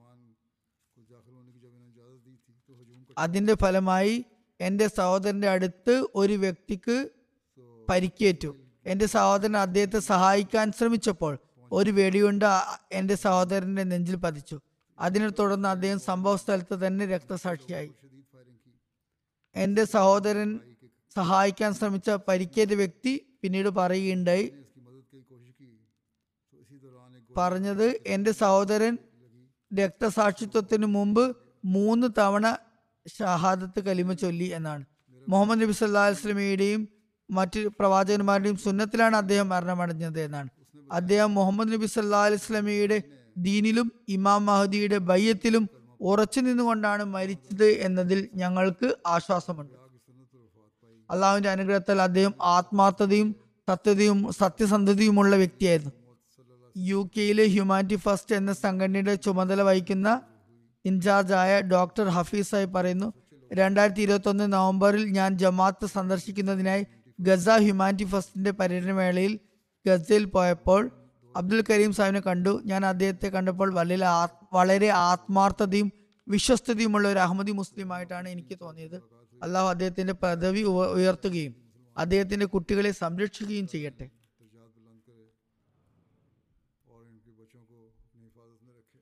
അതിന്റെ ഫലമായി എൻ്റെ സഹോദരന്റെ അടുത്ത് ഒരു വ്യക്തിക്ക് പരിക്കേറ്റു എൻ്റെ സഹോദരൻ അദ്ദേഹത്തെ സഹായിക്കാൻ ശ്രമിച്ചപ്പോൾ ഒരു വെടിയുണ്ട എൻ്റെ സഹോദരന്റെ നെഞ്ചിൽ പതിച്ചു അതിനെ തുടർന്ന് അദ്ദേഹം സംഭവ സ്ഥലത്ത് തന്നെ രക്തസാക്ഷിയായി എൻ്റെ സഹോദരൻ സഹായിക്കാൻ ശ്രമിച്ച പരിക്കേറ്റ വ്യക്തി പിന്നീട് പറയുകയുണ്ടായി പറഞ്ഞത് എൻ്റെ സഹോദരൻ രക്തസാക്ഷിത്വത്തിന് മുമ്പ് മൂന്ന് തവണ ഷഹാദത്ത് കലിമ ചൊല്ലി എന്നാണ് മുഹമ്മദ് നബി സല്ലാ വസ്ലമയുടെയും മറ്റ് പ്രവാചകന്മാരുടെയും സുന്നത്തിലാണ് അദ്ദേഹം മരണമടഞ്ഞത് എന്നാണ് അദ്ദേഹം മുഹമ്മദ് നബി സല്ലാ അലൈസ്ലമിയുടെ ദീനിലും ഇമാം മഹദിയുടെ ബയ്യത്തിലും ഉറച്ചു നിന്നുകൊണ്ടാണ് മരിച്ചത് എന്നതിൽ ഞങ്ങൾക്ക് ആശ്വാസമുണ്ട് അള്ളാഹുവിന്റെ അനുഗ്രഹത്താൽ അദ്ദേഹം ആത്മാർത്ഥതയും സത്യതയും സത്യസന്ധതയുമുള്ള വ്യക്തിയായിരുന്നു യു കെയിലെ ഹ്യൂമാനിറ്റി ഫസ്റ്റ് എന്ന സംഘടനയുടെ ചുമതല വഹിക്കുന്ന ഇൻചാർജായ ഡോക്ടർ ഹഫീസായി പറയുന്നു രണ്ടായിരത്തി ഇരുപത്തി ഒന്ന് നവംബറിൽ ഞാൻ ജമാഅത്ത് സന്ദർശിക്കുന്നതിനായി ഗസ ഹ്യൂമാനിറ്റി ഫസ്റ്റിന്റെ പര്യടനവേളയിൽ ഗസയിൽ പോയപ്പോൾ അബ്ദുൽ കരീം സാഹിബിനെ കണ്ടു ഞാൻ അദ്ദേഹത്തെ കണ്ടപ്പോൾ വലിയ ആത്മ വളരെ ആത്മാർത്ഥതയും വിശ്വസ്തതയുമുള്ള ഒരു അഹമ്മദി മുസ്ലിമായിട്ടാണ് എനിക്ക് തോന്നിയത് അള്ളാഹു അദ്ദേഹത്തിന്റെ പദവി ഉയ- ഉയർത്തുകയും അദ്ദേഹത്തിന്റെ കുട്ടികളെ സംരക്ഷിക്കുകയും ചെയ്യട്ടെ दर्जात बुलंद करे और इनके बच्चों को अपनी हिफाजत में रखे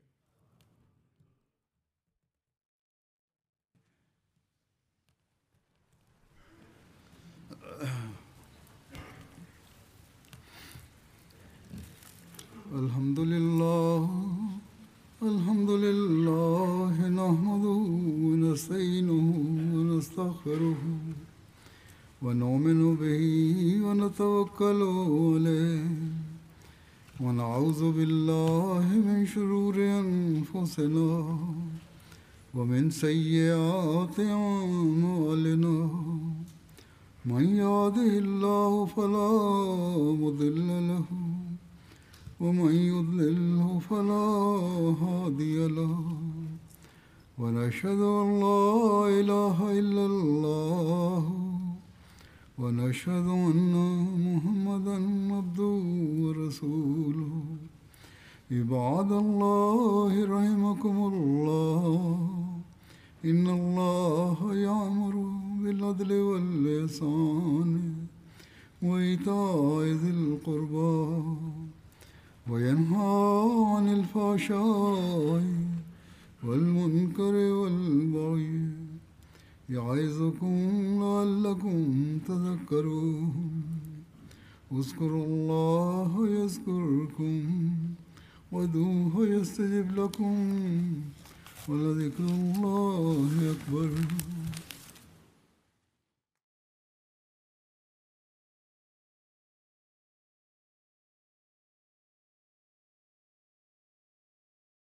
الحمد لله الحمد لله نحمده ونستعينه ونستغفره ونؤمن به ونتوكل عليه ونعوذ بالله من شرور أنفسنا ومن سيئات أعمالنا من يهده الله فلا مضل له ومن يضلله فلا هادي له ونشهد أن لا إله إلا الله ونشهد أن محمدا عبده ورسوله عباد الله رحمكم الله إن الله يأمر بالعدل والإحسان وإيتاء ذي القربى وينهى عن الفحشاء والمنكر والبغي يعظكم لعلكم تذكرون اذكروا الله يذكركم ودوه يستجب لكم ولذكر الله أكبر